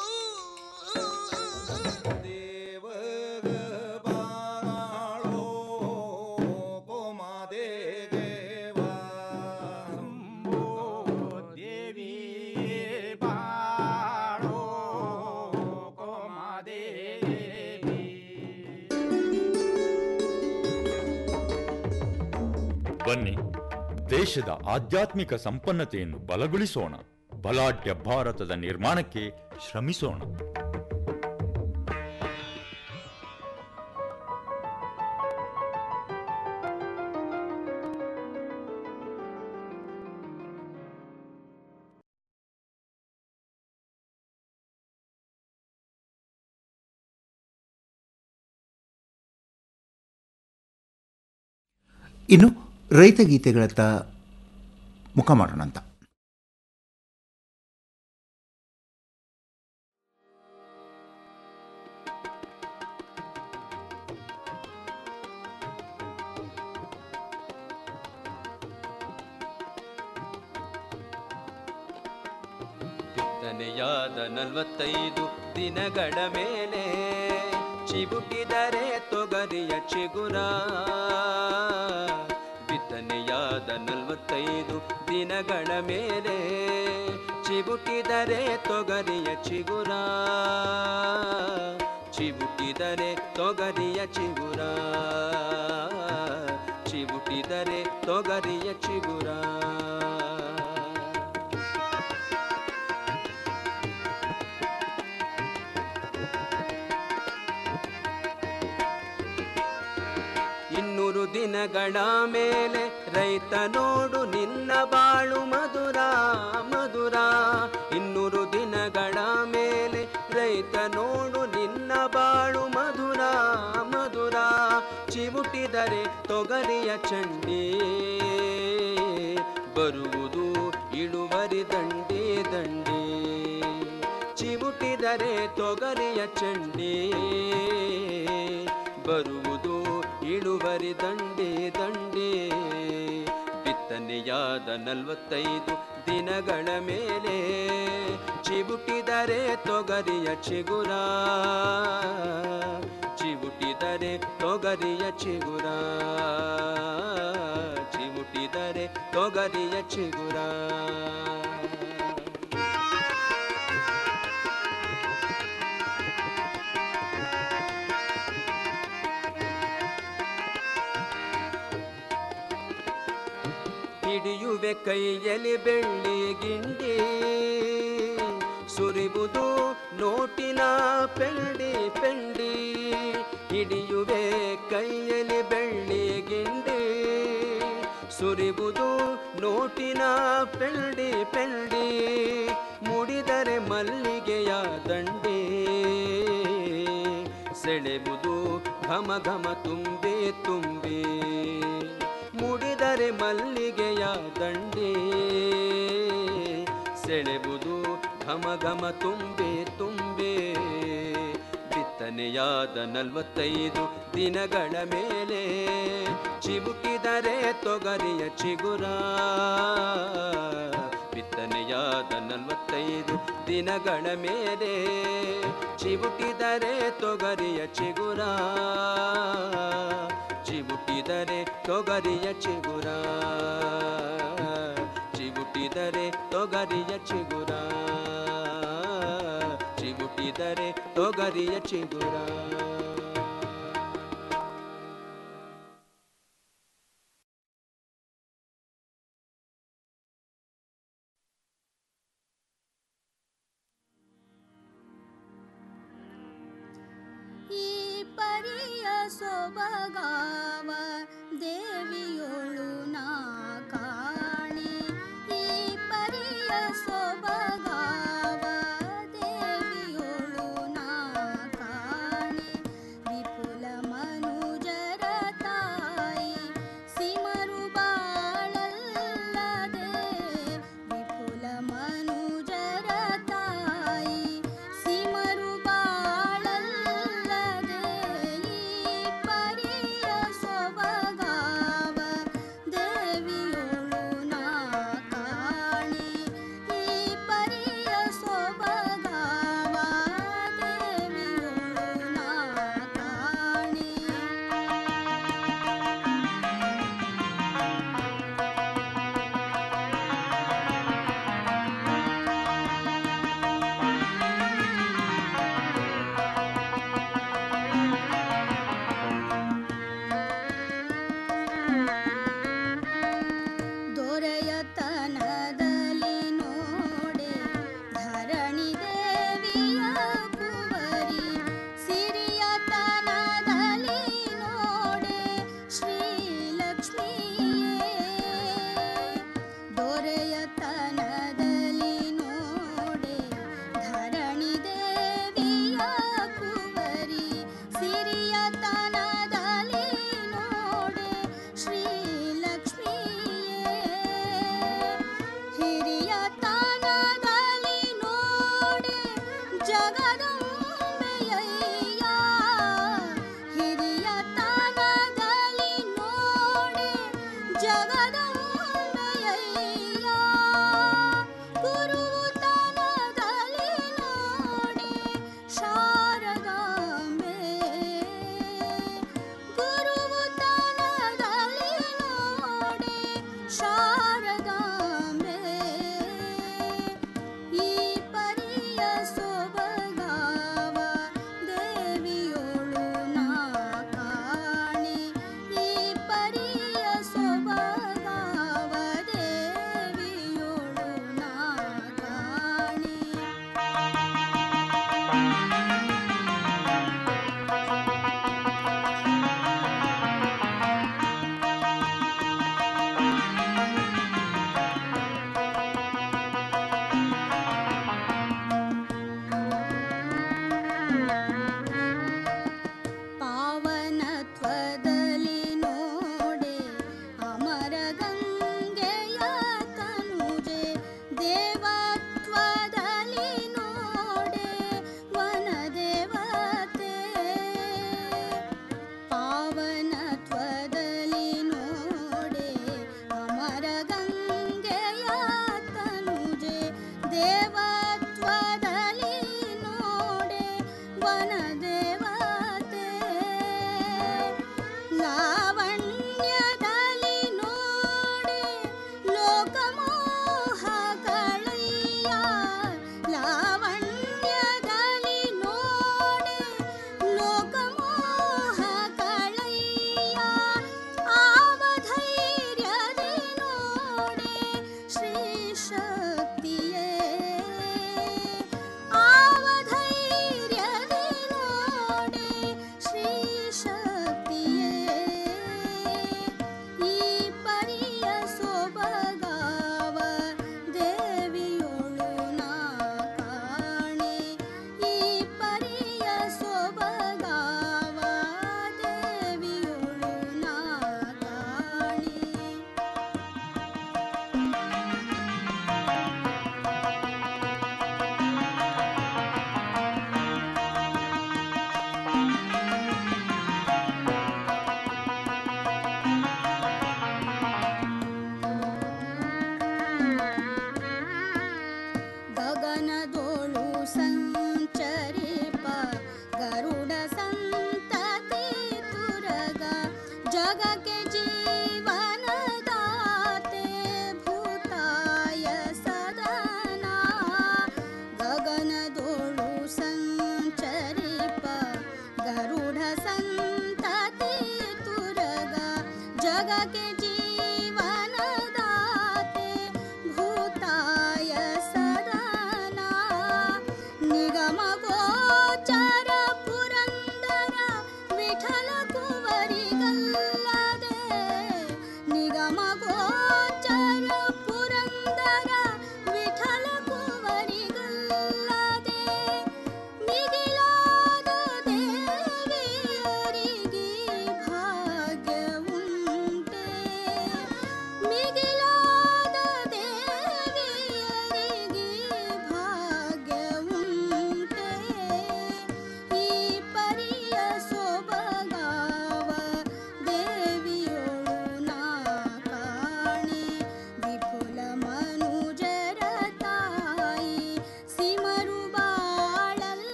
ಬನ್ನಿ ದೇಶದ ಆಧ್ಯಾತ್ಮಿಕ ಸಂಪನ್ನತೆಯನ್ನು ಬಲಗೊಳಿಸೋಣ ಬಲಾಢ್ಯ ಭಾರತದ ನಿರ್ಮಾಣಕ್ಕೆ ಶ್ರಮಿಸೋಣ
ಇನ್ನು ರೈತ ಗೀತೆಗಳತ್ತ ಮುಖ ಮಾಡೋಣ ಅಂತ
ಬಿತ್ತನೆಯಾದ ನಲವತ್ತೈದು ದಿನಗಳ ಮೇಲೆ ಚಿಬುಟಿದರೆ ತೊಗರಿಯ ಚಿಗುರ ಬಿತ್ತನೆಯಾದ ನಲವತ್ತೈದು ದಿನಗಳ ಮೇಲೆ ಚಿಬುಟಿದರೆ ತೊಗರಿಯ ಚಿಗುರ ಚಿಬುಟಿದರೆ ತೊಗರಿಯ ಚಿಗುರ ಚಿಬುಟಿದರೆ ತೊಗರಿಯ ಚಿಗುರ ಇನ್ನೂರು ದಿನಗಳ ಮೇಲೆ ರೈತ ನೋಡು ನಿನ್ನ ಬಾಳು ಮಧುರ ಮಧುರ ಇನ್ನೂರು ದಿನಗಳ ಮೇಲೆ ರೈತ ನೋಡು ನಿನ್ನ ಬಾಳು ಮಧುರ ಮಧುರ ಚಿವುಟಿದರೆ ತೊಗರಿಯ ಚಂಡಿ ಬರುವುದು ಇಳುವರಿ ದಂಡಿ ದಂಡಿ ಚಿವುಟಿದರೆ ತೊಗರಿಯ ಚಂಡಿ ಬರುವುದು ಇಳುವರಿ ದಂಡಿ ದಂಡಿ ಬಿತ್ತನೆಯಾದ ನಲವತ್ತೈದು ದಿನಗಳ ಮೇಲೆ ಚಿವುಟಿದರೆ ತೊಗರಿಯ ಚಿಗುರ ಚಿವುಟಿದರೆ ತೊಗರಿಯ ಚಿಗುರ ಚಿವುಟಿದರೆ ತೊಗರಿಯ ಚಿಗುರ ಹಿಡಿಯುವೆ ಕೈಯಲ್ಲಿ ಬೆಳ್ಳಿ ಗಿಂಡಿ ಸುರಿವುದು ನೋಟಿನ ಪೆಂಡಿ ಪೆಂಡಿ ಹಿಡಿಯುವೆ ಕೈಯಲ್ಲಿ ಬೆಳ್ಳಿ ಗಿಂಡಿ ಸುರಿವುದು ನೋಟಿನ ಪೆಂಡಿ ಪೆಂಡಿ ಮುಡಿದರೆ ಮಲ್ಲಿಗೆಯ ದಂಡಿ ಸೆಳೆಬುದು ಘಮ ಘಮ ತುಂಬಿ ತುಂಬಿ ಮುಡಿದರೆ ಮಲ್ಲಿಗೆಯ ದಂಡಿ ಸೆಳೆಬುದು ಘಮ ಘಮ ತುಂಬಿ ತುಂಬಿ ಬಿತ್ತನೆಯಾದ ನಲವತ್ತೈದು ದಿನಗಳ ಮೇಲೆ ಚಿಬುಟಿದರೆ ತೊಗರಿಯ ಚಿಗುರ ಬಿತ್ತನೆಯಾದ ನಲವತ್ತೈದು ದಿನಗಳ ಮೇಲೆ ಚಿಬುಟಿದರೆ ತೊಗರಿಯ ಚಿಗುರ ಚಿಬುಟಿದರೆ ತೊಗರಿಯ ಚಿಗುರ ಚಿಬುಟಿದರೆ ತೊಗರಿಯ ಚಿಗುರ ಚಿಬುಟಿದರೆ ತೊಗರಿಯ ಚಿಗುರ
ಈ ಪರಿಯ ಸೊಬಗಾವ ದೇವಿಯೊಳು ನಾ ಕಾಣೆ ಈ ಪರಿಯ ಸೊಬಗಾವ ದೇವಿಯೊಳು ನಾ ಕಾಣೆ ವಿಪುಲ ಮನುಜರ ತಾಯಿ ಸಿಮರು ಬಾಳಲ್ಲದೆ ವಿಪುಲ ಮನುಜರ ತಾಯಿ ಸಿಮರು ಬಾಳಲ್ಲದೆ ಈ ಪರಿಯ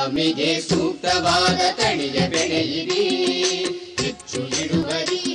ತಮಗೆ ಸೂಕ್ತವಾದ ತಳಿಯ ಬೆಳೆಯಿರಿ ಹೆಚ್ಚು ಇಳುವರಿ